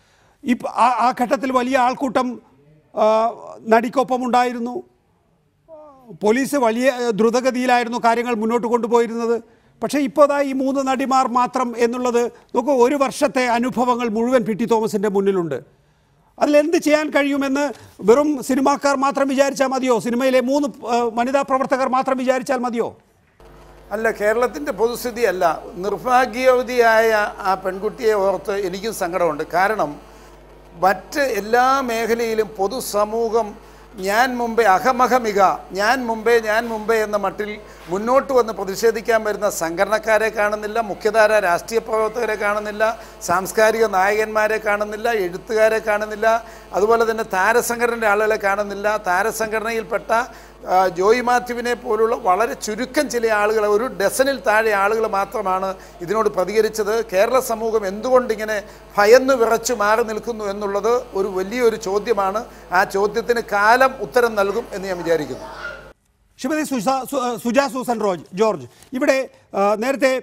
ഈ പ- ആ- ആ ഘട്ടത്തിൽ വലിയ ആൾക്കൂട്ടം ആ, നടിക്കൊപ്പം ഉണ്ടായിരുന്നു പോലീസ് വലിയ ഏഹ്, ദ്രുതഗതിയിലായിരുന്നു കാര്യങ്ങൾ മുന്നോട്ട് കൊണ്ടുപോയിരുന്നത് പക്ഷേ ഇപ്പോൾ ദാ ഈ മൂന്ന് നടിമാർ മാത്രം എന്നുള്ളത് നോക്കൂ ഒരു വർഷത്തെ അനുഭവങ്ങൾ മുഴുവൻ പി ടി തോമസിൻ്റെ മുന്നിലുണ്ട് അതിലെന്ത് ചെയ്യാൻ കഴിയുമെന്ന് വെറും സിനിമാക്കാർ മാത്രം വിചാരിച്ചാൽ മതിയോ സിനിമയിലെ മൂന്ന് ഏഹ്, വനിതാ പ്രവർത്തകർ മാത്രം വിചാരിച്ചാൽ മതിയോ അല്ല കേരളത്തിൻ്റെ പൊതുസ്ഥിതി അല്ല നിർഭാഗ്യവതിയായ ആ പെൺകുട്ടിയെ ഓർത്ത് എനിക്കും സങ്കടമുണ്ട് കാരണം മറ്റ് എല്ലാ മേഖലയിലും പൊതുസമൂഹം ഞാൻ മുമ്പേ അഹമഹമിക ഞാൻ മുമ്പേ ഞാൻ മുമ്പേ എന്ന മട്ടിൽ മുന്നോട്ട് വന്ന് പ്രതിഷേധിക്കാൻ വരുന്ന സംഘടനക്കാരെ കാണുന്നില്ല മുഖ്യധാര രാഷ്ട്രീയ പ്രവർത്തകരെ കാണുന്നില്ല സാംസ്കാരിക നായകന്മാരെ കാണുന്നില്ല എഴുത്തുകാരെ കാണുന്നില്ല അതുപോലെ തന്നെ താരസംഘടനയുടെ ആളുകളെ കാണുന്നില്ല താരസംഘടനയിൽപ്പെട്ട ആ, ജോയി മാത്യുവിനെ പോലുള്ള വളരെ ചുരുക്കം ചില ആളുകൾ ഒരു ഡസനിൽ താഴെ ആളുകൾ മാത്രമാണ് ഇതിനോട് പ്രതികരിച്ചത് കേരള സമൂഹം എന്തുകൊണ്ടിങ്ങനെ ഭയന്നു വിറച്ചു മാറി നിൽക്കുന്നു എന്നുള്ളത് ഒരു വലിയൊരു ചോദ്യമാണ് ആ ചോദ്യത്തിന് കാലം ഉത്തരം നൽകും എന്ന് ഞാൻ വിചാരിക്കുന്നു ശ്രീമതി സുജ സു- സുജാ സൂസൻ റോജ് ജോർജ് ഇവിടെ ആ, നേരത്തെ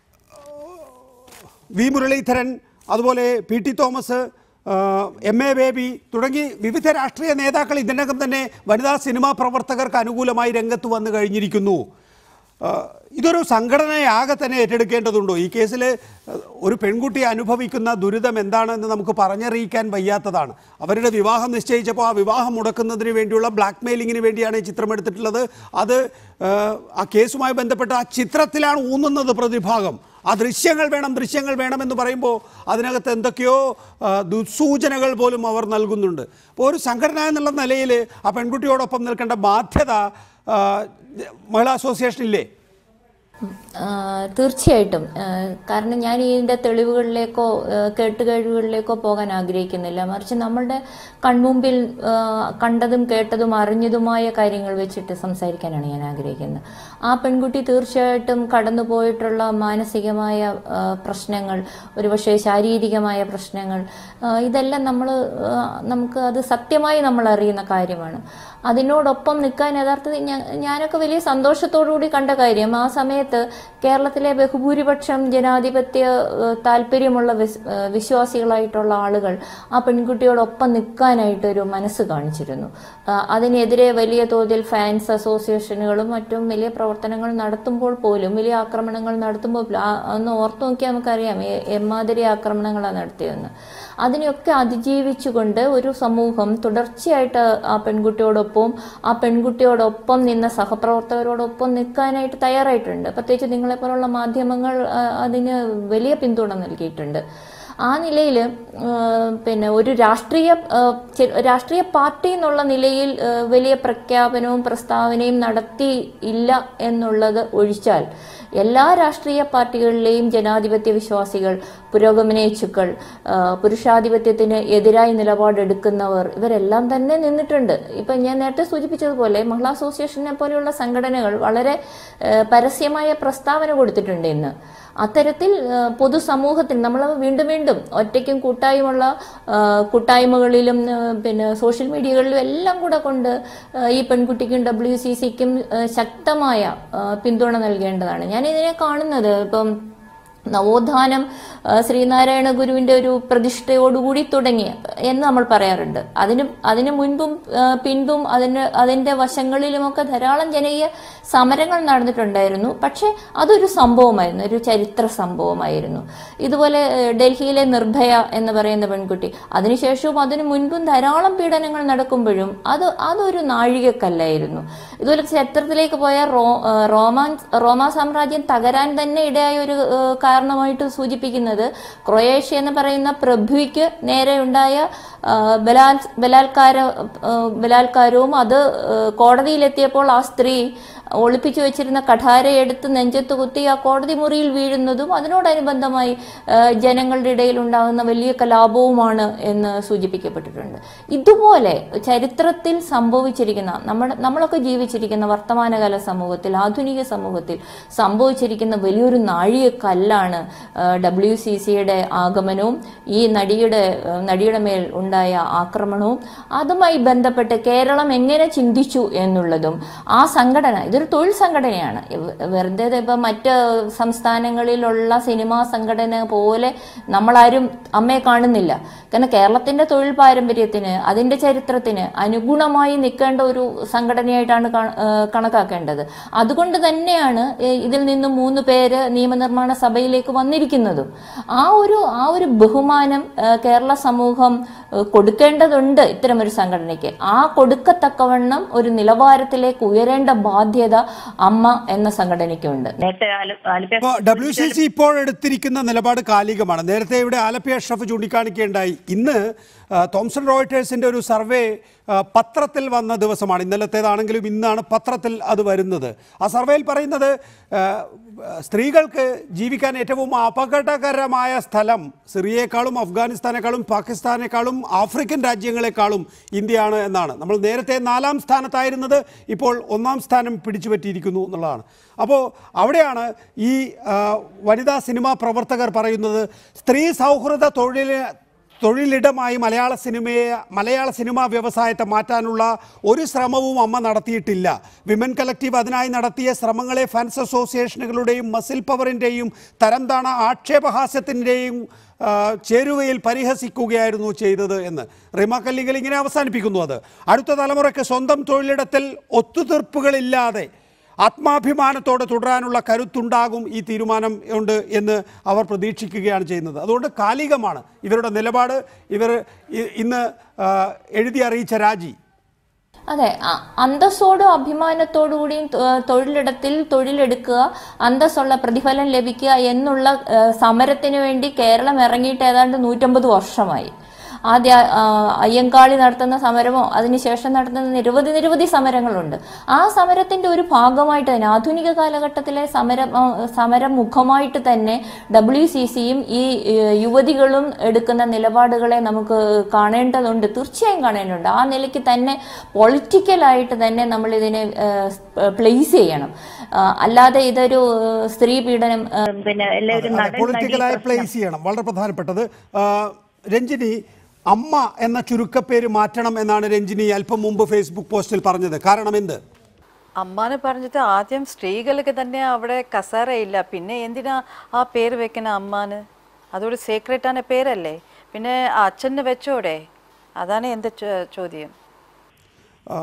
വി മുരളീധരൻ അതുപോലെ പി ടി തോമസ് ആ, എം എ ബേബി തുടങ്ങി വിവിധ രാഷ്ട്രീയ നേതാക്കൾ ഇതിനകം തന്നെ വനിതാ സിനിമാ പ്രവർത്തകർക്ക് അനുകൂലമായി രംഗത്ത് വന്നു കഴിഞ്ഞിരിക്കുന്നു ആ, ഇതൊരു സംഘടനയാകെ തന്നെ ഏറ്റെടുക്കേണ്ടതുണ്ടോ ഈ കേസിൽ ഒരു പെൺകുട്ടി അനുഭവിക്കുന്ന ദുരിതം എന്താണെന്ന് നമുക്ക് പറഞ്ഞറിയിക്കാൻ വയ്യാത്തതാണ് അവരുടെ വിവാഹം നിശ്ചയിച്ചപ്പോൾ ആ വിവാഹം മുടക്കുന്നതിന് വേണ്ടിയുള്ള ബ്ലാക്ക് മെയിലിങ്ങിന് വേണ്ടിയാണ് ഈ ചിത്രം എടുത്തിട്ടുള്ളത് അത് ആ, ആ കേസുമായി ബന്ധപ്പെട്ട ആ ചിത്രത്തിലാണ് ഊന്നുന്നത് പ്രതിഭാഗം ആ ദൃശ്യങ്ങൾ വേണം ദൃശ്യങ്ങൾ വേണമെന്ന് പറയുമ്പോൾ അതിനകത്ത് എന്തൊക്കെയോ ആ, ദുസ്സൂചനകൾ പോലും അവർ നൽകുന്നുണ്ട് അപ്പോൾ ഒരു സംഘടന എന്നുള്ള നിലയിൽ ആ പെൺകുട്ടിയോടൊപ്പം നിൽക്കേണ്ട ബാധ്യത ആ, മഹിളാ അസോസിയേഷനില്ലേ ആ, തീർച്ചയായിട്ടും ആ, കാരണം ഞാൻ ഇതിൻ്റെ തെളിവുകളിലേക്കോ ആ, കേട്ടുകഴിവുകളിലേക്കോ പോകാൻ ആഗ്രഹിക്കുന്നില്ല മറിച്ച് നമ്മളുടെ കൺമുമ്പിൽ ആ, കണ്ടതും കേട്ടതും അറിഞ്ഞതുമായ കാര്യങ്ങൾ വെച്ചിട്ട് സംസാരിക്കാനാണ് ഞാൻ ആഗ്രഹിക്കുന്നത് ആ പെൺകുട്ടി തീർച്ചയായിട്ടും കടന്നുപോയിട്ടുള്ള മാനസികമായ ആ, പ്രശ്നങ്ങൾ ഒരുപക്ഷെ ശാരീരികമായ പ്രശ്നങ്ങൾ ആ, ഇതെല്ലാം നമ്മൾ നമുക്ക് അത് സത്യമായി നമ്മൾ അറിയുന്ന കാര്യമാണ് അതിനോടൊപ്പം നിൽക്കാൻ യഥാർത്ഥത്തിൽ ഞാൻ- ഞാനൊക്കെ വലിയ സന്തോഷത്തോടു കൂടി കണ്ട കാര്യം ആ സമയത്ത് കേരളത്തിലെ ബഹുഭൂരിപക്ഷം ജനാധിപത്യ ഏഹ്, താല്പര്യമുള്ള വിസ്- ഏഹ്, വിശ്വാസികളായിട്ടുള്ള ആളുകൾ ആ പെൺകുട്ടിയോടൊപ്പം നിൽക്കാനായിട്ടൊരു മനസ്സ് കാണിച്ചിരുന്നു ആ, അതിനെതിരെ വലിയ തോതിൽ ഫാൻസ് അസോസിയേഷനുകളും മറ്റും വലിയ പ്രവർത്തനങ്ങൾ നടത്തുമ്പോൾ പോലും വലിയ ആക്രമണങ്ങൾ നടത്തുമ്പോൾ പോലും ആ- ഒന്ന് ഓർത്തു നോക്കിയാൽ നമുക്കറിയാം എ- എമ്മാതിരി ആക്രമണങ്ങളാണ് നടത്തിയതെന്ന് അതിനെയൊക്കെ അതിജീവിച്ചുകൊണ്ട് ഒരു സമൂഹം തുടർച്ചയായിട്ട് ആ പെൺകുട്ടിയോടൊപ്പം ആ പെൺകുട്ടിയോടൊപ്പം നിന്ന സഹപ്രവർത്തകരോടൊപ്പം നിൽക്കാനായിട്ട് തയ്യാറായിട്ടുണ്ട് പ്രത്യേകിച്ച് നിങ്ങളെപ്പോലുള്ള മാധ്യമങ്ങൾ ആ, അതിന് വലിയ പിന്തുണ നൽകിയിട്ടുണ്ട് ആ നിലയിൽ പിന്നെ ഒരു രാഷ്ട്രീയ ആ, ചെ- രാഷ്ട്രീയ പാർട്ടി എന്നുള്ള നിലയിൽ ആ, വലിയ പ്രഖ്യാപനവും പ്രസ്താവനയും നടത്തി ഇല്ല എന്നുള്ളത് ഒഴിച്ചാൽ എല്ലാ രാഷ്ട്രീയ പാർട്ടികളിലെയും ജനാധിപത്യ വിശ്വാസികൾ പുരോഗമനേച്ഛുക്കൾ ആ, പുരുഷാധിപത്യത്തിന് എതിരായി നിലപാടെടുക്കുന്നവർ ഇവരെല്ലാം തന്നെ നിന്നിട്ടുണ്ട് ഇപ്പം ഞാൻ നേരത്തെ സൂചിപ്പിച്ചതുപോലെ മഹിളാ അസോസിയേഷനെ പോലെയുള്ള സംഘടനകൾ വളരെ ആ, പരസ്യമായ പ്രസ്താവന കൊടുത്തിട്ടുണ്ട് ഇന്ന് അത്തരത്തിൽ ആ, പൊതുസമൂഹത്തിൽ നമ്മൾ വീണ്ടും വീണ്ടും ഒറ്റയ്ക്കും കൂട്ടായുമുള്ള ആ, കൂട്ടായ്മകളിലും ആ, പിന്നെ സോഷ്യൽ മീഡിയകളിലും എല്ലാം കൂടെ കൊണ്ട് ആ, ഈ പെൺകുട്ടിക്കും ഡബ്ല്യു സി സിക്കും ശക്തമായ ആ, പിന്തുണ നൽകേണ്ടതാണ് ഞാൻ ഇതിനെ കാണുന്നത് ഇപ്പം നവോത്ഥാനം ആ, ശ്രീനാരായണ ഗുരുവിന്റെ ഒരു പ്രതിഷ്ഠയോടുകൂടി തുടങ്ങിയ എന്ന് നമ്മൾ പറയാറുണ്ട് അതിന് അതിന് മുൻപും ആ, പിൻപും അതിന് അതിന്റെ വശങ്ങളിലുമൊക്കെ ധാരാളം ജനകീയ സമരങ്ങൾ നടന്നിട്ടുണ്ടായിരുന്നു പക്ഷെ അതൊരു സംഭവമായിരുന്നു ഒരു ചരിത്ര സംഭവമായിരുന്നു ഇതുപോലെ ഏ, ഡൽഹിയിലെ നിർഭയ എന്ന് പറയുന്ന പെൺകുട്ടി അതിനുശേഷവും അതിനു മുൻപും ധാരാളം പീഡനങ്ങൾ നടക്കുമ്പോഴും അത് അതൊരു നാഴികക്കല്ലായിരുന്നു ഇതുപോലെ ചരിത്രത്തിലേക്ക് പോയ റോ ആ, റോമാൻ റോമാ സാമ്രാജ്യം തകരാൻ തന്നെ ഇടയായ ഒരു ആ, കാരണമായിട്ട് സൂചിപ്പിക്കുന്നത് ക്രൊയേഷ്യ എന്ന് പറയുന്ന പ്രഭുവിക്ക് നേരെ ഉണ്ടായ ആ, ബലാൽ ബലാത്കാര ആ, ബലാത്കാരവും അത് ആ, കോടതിയിലെത്തിയപ്പോൾ ആ സ്ത്രീ ഒളിപ്പിച്ചു വെച്ചിരുന്ന കഠാരയെടുത്ത് നെഞ്ചത്ത് കുത്തി ആ കോടതി മുറിയിൽ വീഴുന്നതും അതിനോടനുബന്ധമായി ആ, ജനങ്ങളുടെ ഇടയിൽ ഉണ്ടാകുന്ന വലിയ കലാപവുമാണ് എന്ന് സൂചിപ്പിക്കപ്പെട്ടിട്ടുണ്ട് ഇതുപോലെ ചരിത്രത്തിൽ സംഭവിച്ചിരിക്കുന്ന നമ്മുടെ നമ്മളൊക്കെ ജീവിച്ചിരിക്കുന്ന വർത്തമാനകാല സമൂഹത്തിൽ ആധുനിക സമൂഹത്തിൽ സംഭവിച്ചിരിക്കുന്ന വലിയൊരു നാഴികക്കല്ലാണ് ഡബ്ല്യു സി സിയുടെ ആഗമനവും ഈ നടിയുടെ ആ, നടിയുടെ മേൽ ഉണ്ടായ ആക്രമണവും അതുമായി ബന്ധപ്പെട്ട് കേരളം എങ്ങനെ ചിന്തിച്ചു എന്നുള്ളതും ആ സംഘടന ഇതൊരു അതൊരു തൊഴിൽ സംഘടനയാണ് ഇവ- വെറുതെ ഇപ്പം മറ്റ് സംസ്ഥാനങ്ങളിലുള്ള സിനിമാ സംഘടന പോലെ നമ്മളാരും അമ്മയെ കാണുന്നില്ല കാരണം കേരളത്തിന്റെ തൊഴിൽ പാരമ്പര്യത്തിന് അതിന്റെ ചരിത്രത്തിന് അനുഗുണമായി നിൽക്കേണ്ട ഒരു സംഘടനയായിട്ടാണ് കാ- ഏഹ് കണക്കാക്കേണ്ടത് അതുകൊണ്ട് തന്നെയാണ് ഏഹ് ഇതിൽ നിന്ന് മൂന്ന് പേര് നിയമനിർമ്മാണ സഭയിലേക്ക് വന്നിരിക്കുന്നതും ആ ഒരു ആ ഒരു ബഹുമാനം ഏഹ് കേരള സമൂഹം ഏഹ് കൊടുക്കേണ്ടതുണ്ട് ഇത്തരമൊരു സംഘടനയ്ക്ക് ആ കൊടുക്കത്തക്കവണ്ണം ഒരു നിലവാരത്തിലേക്ക് ഉയരേണ്ട ബാധ്യത അമ്മ എന്ന സംഘടനയ്ക്കുണ്ട് നേരത്തെ ആല- ആലപ്പുഴ ഇപ്പോൾ ഡബ്ല്യു സി സി ഇപ്പോൾ എടുത്തിരിക്കുന്ന നിലപാട് കാലികമാണ് നേരത്തെ ഇവിടെ ആലപ്പി അഷ്റഫ് ചൂണ്ടിക്കാണിക്കുകയുണ്ടായി ഇന്ന് ആ, തോംസൺ റോയിട്ടേഴ്സിന്റെ ഒരു സർവേ ആ, പത്രത്തിൽ വന്ന ദിവസമാണ് ഇന്നലത്തേതാണെങ്കിലും ഇന്നാണ് പത്രത്തിൽ അത് വരുന്നത് ആ സർവേയിൽ പറയുന്നത് ആ, സ്ത്രീകൾക്ക് ജീവിക്കാൻ ഏറ്റവും അപകടകരമായ സ്ഥലം സിറിയയെക്കാളും അഫ്ഗാനിസ്ഥാനേക്കാളും പാകിസ്ഥാനേക്കാളും ആഫ്രിക്കൻ രാജ്യങ്ങളെക്കാളും ഇന്ത്യയാണ് എന്നാണ് നമ്മൾ നേരത്തെ നാലാം സ്ഥാനത്തായിരുന്നത് ഇപ്പോൾ ഒന്നാം സ്ഥാനം പിടിച്ചു പറ്റിയിരിക്കുന്നു എന്നുള്ളതാണ് അപ്പോൾ അവിടെയാണ് ഈ ആ, വനിതാ സിനിമാ പ്രവർത്തകർ പറയുന്നത് സ്ത്രീ സൗഹൃദ തൊഴിൽ തൊഴിലിടമായി മലയാള സിനിമയെ മലയാള സിനിമാ വ്യവസായത്തെ മാറ്റാനുള്ള ഒരു ശ്രമവും അമ്മ നടത്തിയിട്ടില്ല വിമൻ കലക്റ്റീവ് അതിനായി നടത്തിയ ശ്രമങ്ങളെ ഫാൻസ് അസോസിയേഷനുകളുടെയും മസിൽ പവറിൻ്റെയും തരംതാണ ആക്ഷേപഹാസ്യത്തിൻ്റെയും ആ, ചേരുവയിൽ പരിഹസിക്കുകയായിരുന്നു ചെയ്തത് എന്ന് റിമ കല്ലിങ്കൽ ഇങ്ങനെ അവസാനിപ്പിക്കുന്നു അത് അടുത്ത തലമുറയ്ക്ക് സ്വന്തം തൊഴിലിടത്തിൽ ഒത്തുതീർപ്പുകളില്ലാതെ ആത്മാഭിമാനത്തോടെ തുടരാനുള്ള കരുത്തുണ്ടാകും ഈ തീരുമാനം ഉണ്ട് എന്ന് അവർ പ്രതീക്ഷിക്കുകയാണ് ചെയ്യുന്നത് അതുകൊണ്ട് കാലികമാണ് ഇവരുടെ നിലപാട് ഇവർ ഇ- ഇന്ന് ആ, എഴുതി അറിയിച്ച രാജി അതെ അ- അന്തസ്സോടും അഭിമാനത്തോടു കൂടിയും തൊ- തൊഴിലിടത്തിൽ തൊഴിലെടുക്കുക അന്തസ്സുള്ള പ്രതിഫലം ലഭിക്കുക എന്നുള്ള ഏഹ്, സമരത്തിന് വേണ്ടി കേരളം ഇറങ്ങിയിട്ട് ഏതാണ്ട് നൂറ്റമ്പത് വർഷമായി ആദ്യ ആ, അയ്യങ്കാളി നടത്തുന്ന സമരമോ അതിനുശേഷം നടത്തുന്ന നിരവധി നിരവധി സമരങ്ങളുണ്ട് ആ സമരത്തിന്റെ ഒരു ഭാഗമായിട്ട് തന്നെ ആധുനിക കാലഘട്ടത്തിലെ സമര ആ, സമരമുഖമായിട്ട് തന്നെ ഡബ്ല്യു സി സിയും ഈ ഏഹ്, യുവതികളും എടുക്കുന്ന നിലപാടുകളെ നമുക്ക് കാണേണ്ടതുണ്ട് തീർച്ചയായും കാണേണ്ടതുണ്ട് ആ നിലയ്ക്ക് തന്നെ പൊളിറ്റിക്കലായിട്ട് തന്നെ നമ്മൾ ഇതിനെ പ്ലേസ് ചെയ്യണം ആ, അല്ലാതെ ഇതൊരു ഏഹ്, സ്ത്രീ പീഡനം ഏഹ്, പിന്നെ എല്ലാവരും നടൻ നടി പൊളിറ്റിക്കലായി പ്രശ്നം. പ്ലേസ് ചെയ്യണം വളരെ പ്രധാനപ്പെട്ടത് ആ, രഞ്ജിനി അമ്മ എന്ന ചുരുക്കപ്പേര് മാറ്റണം എന്നാണ് രഞ്ജിനി അല്പം മുമ്പ് ഫേസ്ബുക്ക് പോസ്റ്റിൽ പറഞ്ഞത് കാരണം എന്ത് അമ്മാനെ പറഞ്ഞിട്ട് ആദ്യം സ്ത്രീകൾക്ക് തന്നെ അവിടെ കസേരയില്ല പിന്നെ എന്തിനാ ആ പേര് വെക്കണ അമ്മാന് അതൊരു സീക്രട്ടാன പേരല്ലേ പിന്നെ ആ അച്ഛന് വെച്ചോടെ അതാണ് എൻ്റെ ചോ- ചോദ്യം ആ,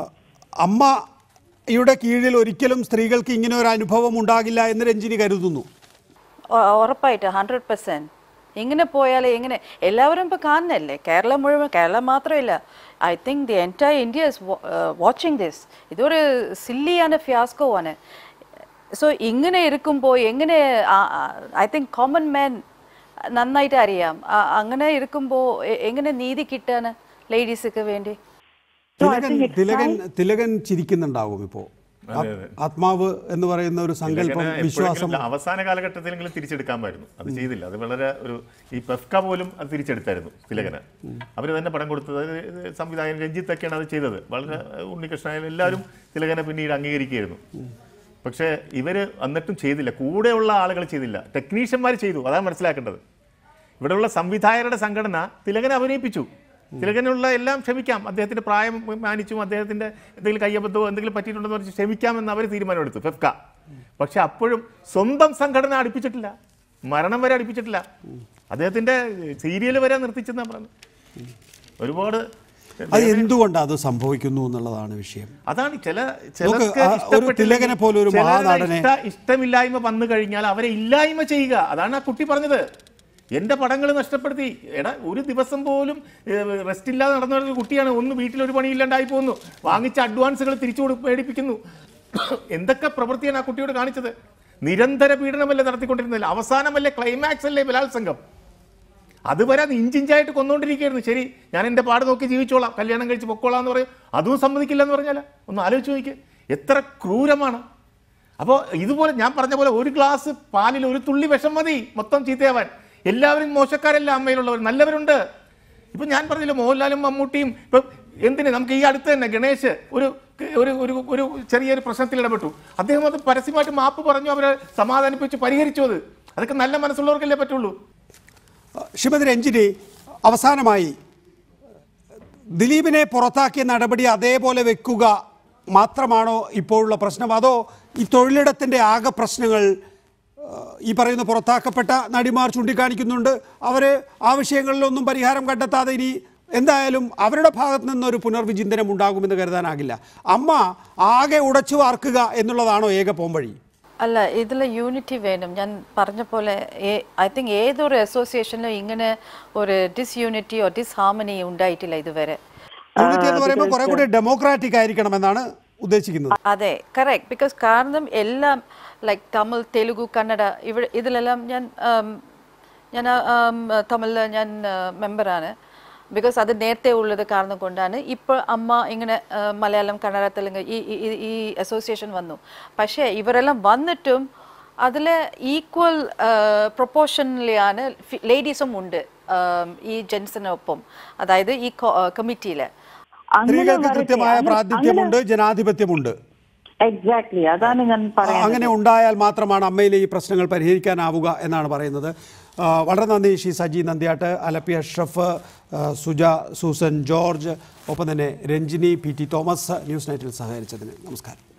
അമ്മയുടെ കീഴിൽ ഒരിക്കലും സ്ത്രീകൾക്ക് ഇങ്ങനെ ഒരു അനുഭവം ഉണ്ടാകില്ല എന്ന് രഞ്ജിനി കരുതുന്നു ഉ- ഉറപ്പായിട്ട് ഹൺഡ്രഡ് പെർസെൻറ്റ് ഇങ്ങനെ പോയാൽ എങ്ങനെ എല്ലാവരും ഇപ്പോൾ കാണുന്നല്ലേ കേരളം മുഴുവൻ കേരളം മാത്രമല്ല I think the entire India is watching this ഇതൊരു സില്ലിയാണ് ഫിയാസ്കോ ആണ് സോ ഇങ്ങനെ ഇരിക്കുമ്പോൾ എങ്ങനെ ഐ തിങ്ക് കോമൺ മാൻ നന്നായിട്ട് അറിയാം ആ, അങ്ങനെ ഇരിക്കുമ്പോൾ എങ്ങനെ നീതി കിട്ടാൻ ലേഡീസൊക്കെ വേണ്ടി തിലകൻ തിലകൻ തിലകൻ ചിരിക്കുന്നുണ്ടാവും ഇപ്പോ ആത്മാവ് എന്ന് പറയുന്ന ഒരു സങ്കല്പം തിലകന് വിശ്വാസം എപ്പോഴെങ്കിലും അവസാന കാലഘട്ടത്തിലെങ്കിലും തിരിച്ചെടുക്കാമായിരുന്നു അത് ചെയ്തില്ല അത് വളരെ ഒരു ഈ പെഫ്ക പോലും അത് തിരിച്ചെടുത്തായിരുന്നു തിലകന് അവർ തന്നെ പടം കൊടുത്തത് അത് സംവിധായകൻ രഞ്ജിത്തൊക്കെയാണ് അത് ചെയ്തത് വളരെ ഉണ്ണികൃഷ്ണൻ എല്ലാവരും തിലകനെ പിന്നീട് അംഗീകരിക്കുകയായിരുന്നു പക്ഷേ ഇവര് എന്നിട്ടും ചെയ്തില്ല കൂടെയുള്ള ആളുകൾ ചെയ്തില്ല ടെക്നീഷ്യന്മാർ ചെയ്തു അതാണ് മനസ്സിലാക്കേണ്ടത് ഇവിടെയുള്ള സംവിധായകരുടെ സംഘടന തിലകനെ അഭിനയിപ്പിച്ചു തിലകനുള്ള എല്ലാം ക്ഷമിക്കാം അദ്ദേഹത്തിന്റെ പ്രായം മാനിച്ചും അദ്ദേഹത്തിന്റെ എന്തെങ്കിലും കയ്യബദ്ധമോ എന്തെങ്കിലും പറ്റിയിട്ടുണ്ടെന്ന് പറഞ്ഞ് ക്ഷമിക്കാമെന്ന് അവർ തീരുമാനമെടുത്തു ഫെഫ്ക പക്ഷെ അപ്പോഴും സ്വന്തം സംഘടന അടുപ്പിച്ചിട്ടില്ല മരണം വരെ അടുപ്പിച്ചിട്ടില്ല അദ്ദേഹത്തിന്റെ സീരിയൽ വരെ നിർത്തിച്ചെന്നാ പറയുന്നത് ഒരുപാട് അത് എന്തുകൊണ്ടാണ് അത് സംഭവിക്കുന്നു എന്നുള്ളതാണ് വിഷയം അതാണ് ചില നോക്ക്, ചിലർക്ക് ആ ഒരു ഇഷ്ടപ്പെട്ടില്ലെങ്കിൽ തിലകനെ പോലെ ഒരു ചിലരുടെ മഹാനടനെ- ഇഷ്ട- ഇഷ്ടമില്ലായ്മ വന്നു കഴിഞ്ഞാൽ അവരെ ഇല്ലായ്മ ചെയ്യുക അതാണ് ആ കുട്ടി പറഞ്ഞത് എന്റെ പടങ്ങൾ നഷ്ടപ്പെടുത്തി എടാ ഒരു ദിവസം പോലും റെസ്റ്റ് ഇല്ലാതെ നടന്ന ഒരു കുട്ടിയാണ് ഒന്ന് വീട്ടിൽ ഒരു പണിയില്ലാണ്ടായി പോകുന്നു വാങ്ങിച്ച അഡ്വാൻസുകൾ തിരിച്ചു കൊടു മേടിപ്പിക്കുന്നു എന്തൊക്കെ പ്രവൃത്തിയാണ് ആ കുട്ടിയോട് കാണിച്ചത് നിരന്തര പീഡനമല്ലേ നടത്തിക്കൊണ്ടിരുന്നില്ല അവസാനമല്ലേ ക്ലൈമാക്സ് അല്ലേ ബലാത്സംഗം അതുവരെ അത് ഇഞ്ചിഞ്ചായിട്ട് കൊന്നുകൊണ്ടിരിക്കുകയായിരുന്നു ശരി ഞാൻ എൻ്റെ പാട് നോക്കി ജീവിച്ചോളാം കല്യാണം കഴിച്ച് പൊക്കോളാം എന്ന് പറയും അതും സമ്മതിക്കില്ല എന്ന് പറഞ്ഞാൽ ഒന്ന് ആലോചിച്ച് നോക്കി എത്ര ക്രൂരമാണ് അപ്പോൾ ഇതുപോലെ ഞാൻ പറഞ്ഞ പോലെ ഒരു ഗ്ലാസ് പാലിൽ ഒരു തുള്ളി വിഷം മതി മൊത്തം ചീത്തയാവാൻ എല്ലാവരും മോശക്കാരല്ല അമ്മയിലുള്ളവർ നല്ലവരുണ്ട് ഇപ്പം ഞാൻ പറഞ്ഞില്ല മോഹൻലാലും മമ്മൂട്ടിയും ഇപ്പം എന്തിന് നമുക്ക് ഈ അടുത്ത് തന്നെ ഗണേശ് ഒരു ഒരു ഒരു ഒരു ചെറിയൊരു പ്രശ്നത്തിൽ ഇടപെട്ടു അദ്ദേഹം അത് പരസ്യമായിട്ട് മാപ്പ് പറഞ്ഞു അവരെ സമാധാനിപ്പിച്ച് പരിഹരിച്ചു അത് അതൊക്കെ നല്ല മനസ്സുള്ളവർക്കല്ലേ പറ്റുള്ളൂ ശ്രീമതി രഞ്ജിനി അവസാനമായി ദിലീപിനെ പുറത്താക്കിയ നടപടി അതേപോലെ വെക്കുക മാത്രമാണോ ഇപ്പോഴുള്ള പ്രശ്നം അതോ ഈ തൊഴിലിടത്തിൻ്റെ ആകെ പ്രശ്നങ്ങൾ ആ, ഈ പറയുന്ന പുറത്താക്കപ്പെട്ട നടിമാർ ചൂണ്ടിക്കാണിക്കുന്നുണ്ട് അവർ ആ വിഷയങ്ങളിലൊന്നും പരിഹാരം കണ്ടെത്താതെ ഇനി എന്തായാലും അവരുടെ ഭാഗത്ത് നിന്നൊരു പുനർവിചിന്തനം ഉണ്ടാകുമെന്ന് കരുതാനാകില്ല അമ്മ ആകെ ഉടച്ചു വാർക്കുക എന്നുള്ളതാണോ ഏക പോംവഴി അല്ല ഇതിൽ യൂണിറ്റി വേണം ഞാൻ പറഞ്ഞ പോലെ ഐ തിങ്ക് ഏതൊരു അസോസിയേഷനിലും ഇങ്ങനെ ഒരു ഡിസ്യൂണിറ്റിയോ ഡിസ്ഹാർമണി ഉണ്ടായിട്ടില്ല ഇതുവരെ യൂണിറ്റി എന്ന് പറയുമ്പോൾ കുറെ കൂടി ഡെമോക്രാറ്റിക് ആയിരിക്കണം എന്നാണ് ഉദ്ദേശിക്കുന്നത് അതെ കറക്റ്റ് ബിക്കോസ് കാരണം എല്ലാം ലൈക്ക് തമിഴ് തെലുഗു കന്നഡ ഇവിടെ ഇതിലെല്ലാം ഞാൻ um, ഞാൻ തമിഴിൽ ഞാൻ മെമ്പറാണ് ബിക്കോസ് അത് നേരത്തെ ഉള്ളത് കാരണം കൊണ്ടാണ് ഇപ്പോൾ അമ്മ ഇങ്ങനെ ആ, മലയാളം കന്നഡ തെലുങ്ക് ഈ ഈ- ഈ- ഈ അസോസിയേഷൻ വന്നു പക്ഷേ ഇവരെല്ലാം വന്നിട്ടും അതിൽ ഈക്വൽ പ്രൊപ്പോർഷനിലാണ് ലേഡീസും ഉണ്ട് um, ഈ ജെൻസിനൊപ്പം അതായത് ഈ കമ്മിറ്റിയിൽ സ്ത്രീകൾക്ക് കൃത്യമായ പ്രാതിനിധ്യമുണ്ട് ജനാധിപത്യമുണ്ട് എക്സാക്ട്ലി അതാണ് ഞാൻ ആ, പറയുന്നത് അങ്ങനെ ഉണ്ടായാൽ മാത്രമാണ് അമ്മയിലെ ഈ പ്രശ്നങ്ങൾ പരിഹരിക്കാനാവുക എന്നാണ് പറയുന്നത് ആ, വളരെ നന്ദി ശ്രീ സജി നന്ദിയാട്ട് അലപ്പി അഷ്റഫ് ആ, സുജ സൂസൻ ജോർജ് ഒപ്പം തന്നെ Ranjini P T Thomas news നൈറ്റിൽ സഹകരിച്ചതിന് നമസ്കാരം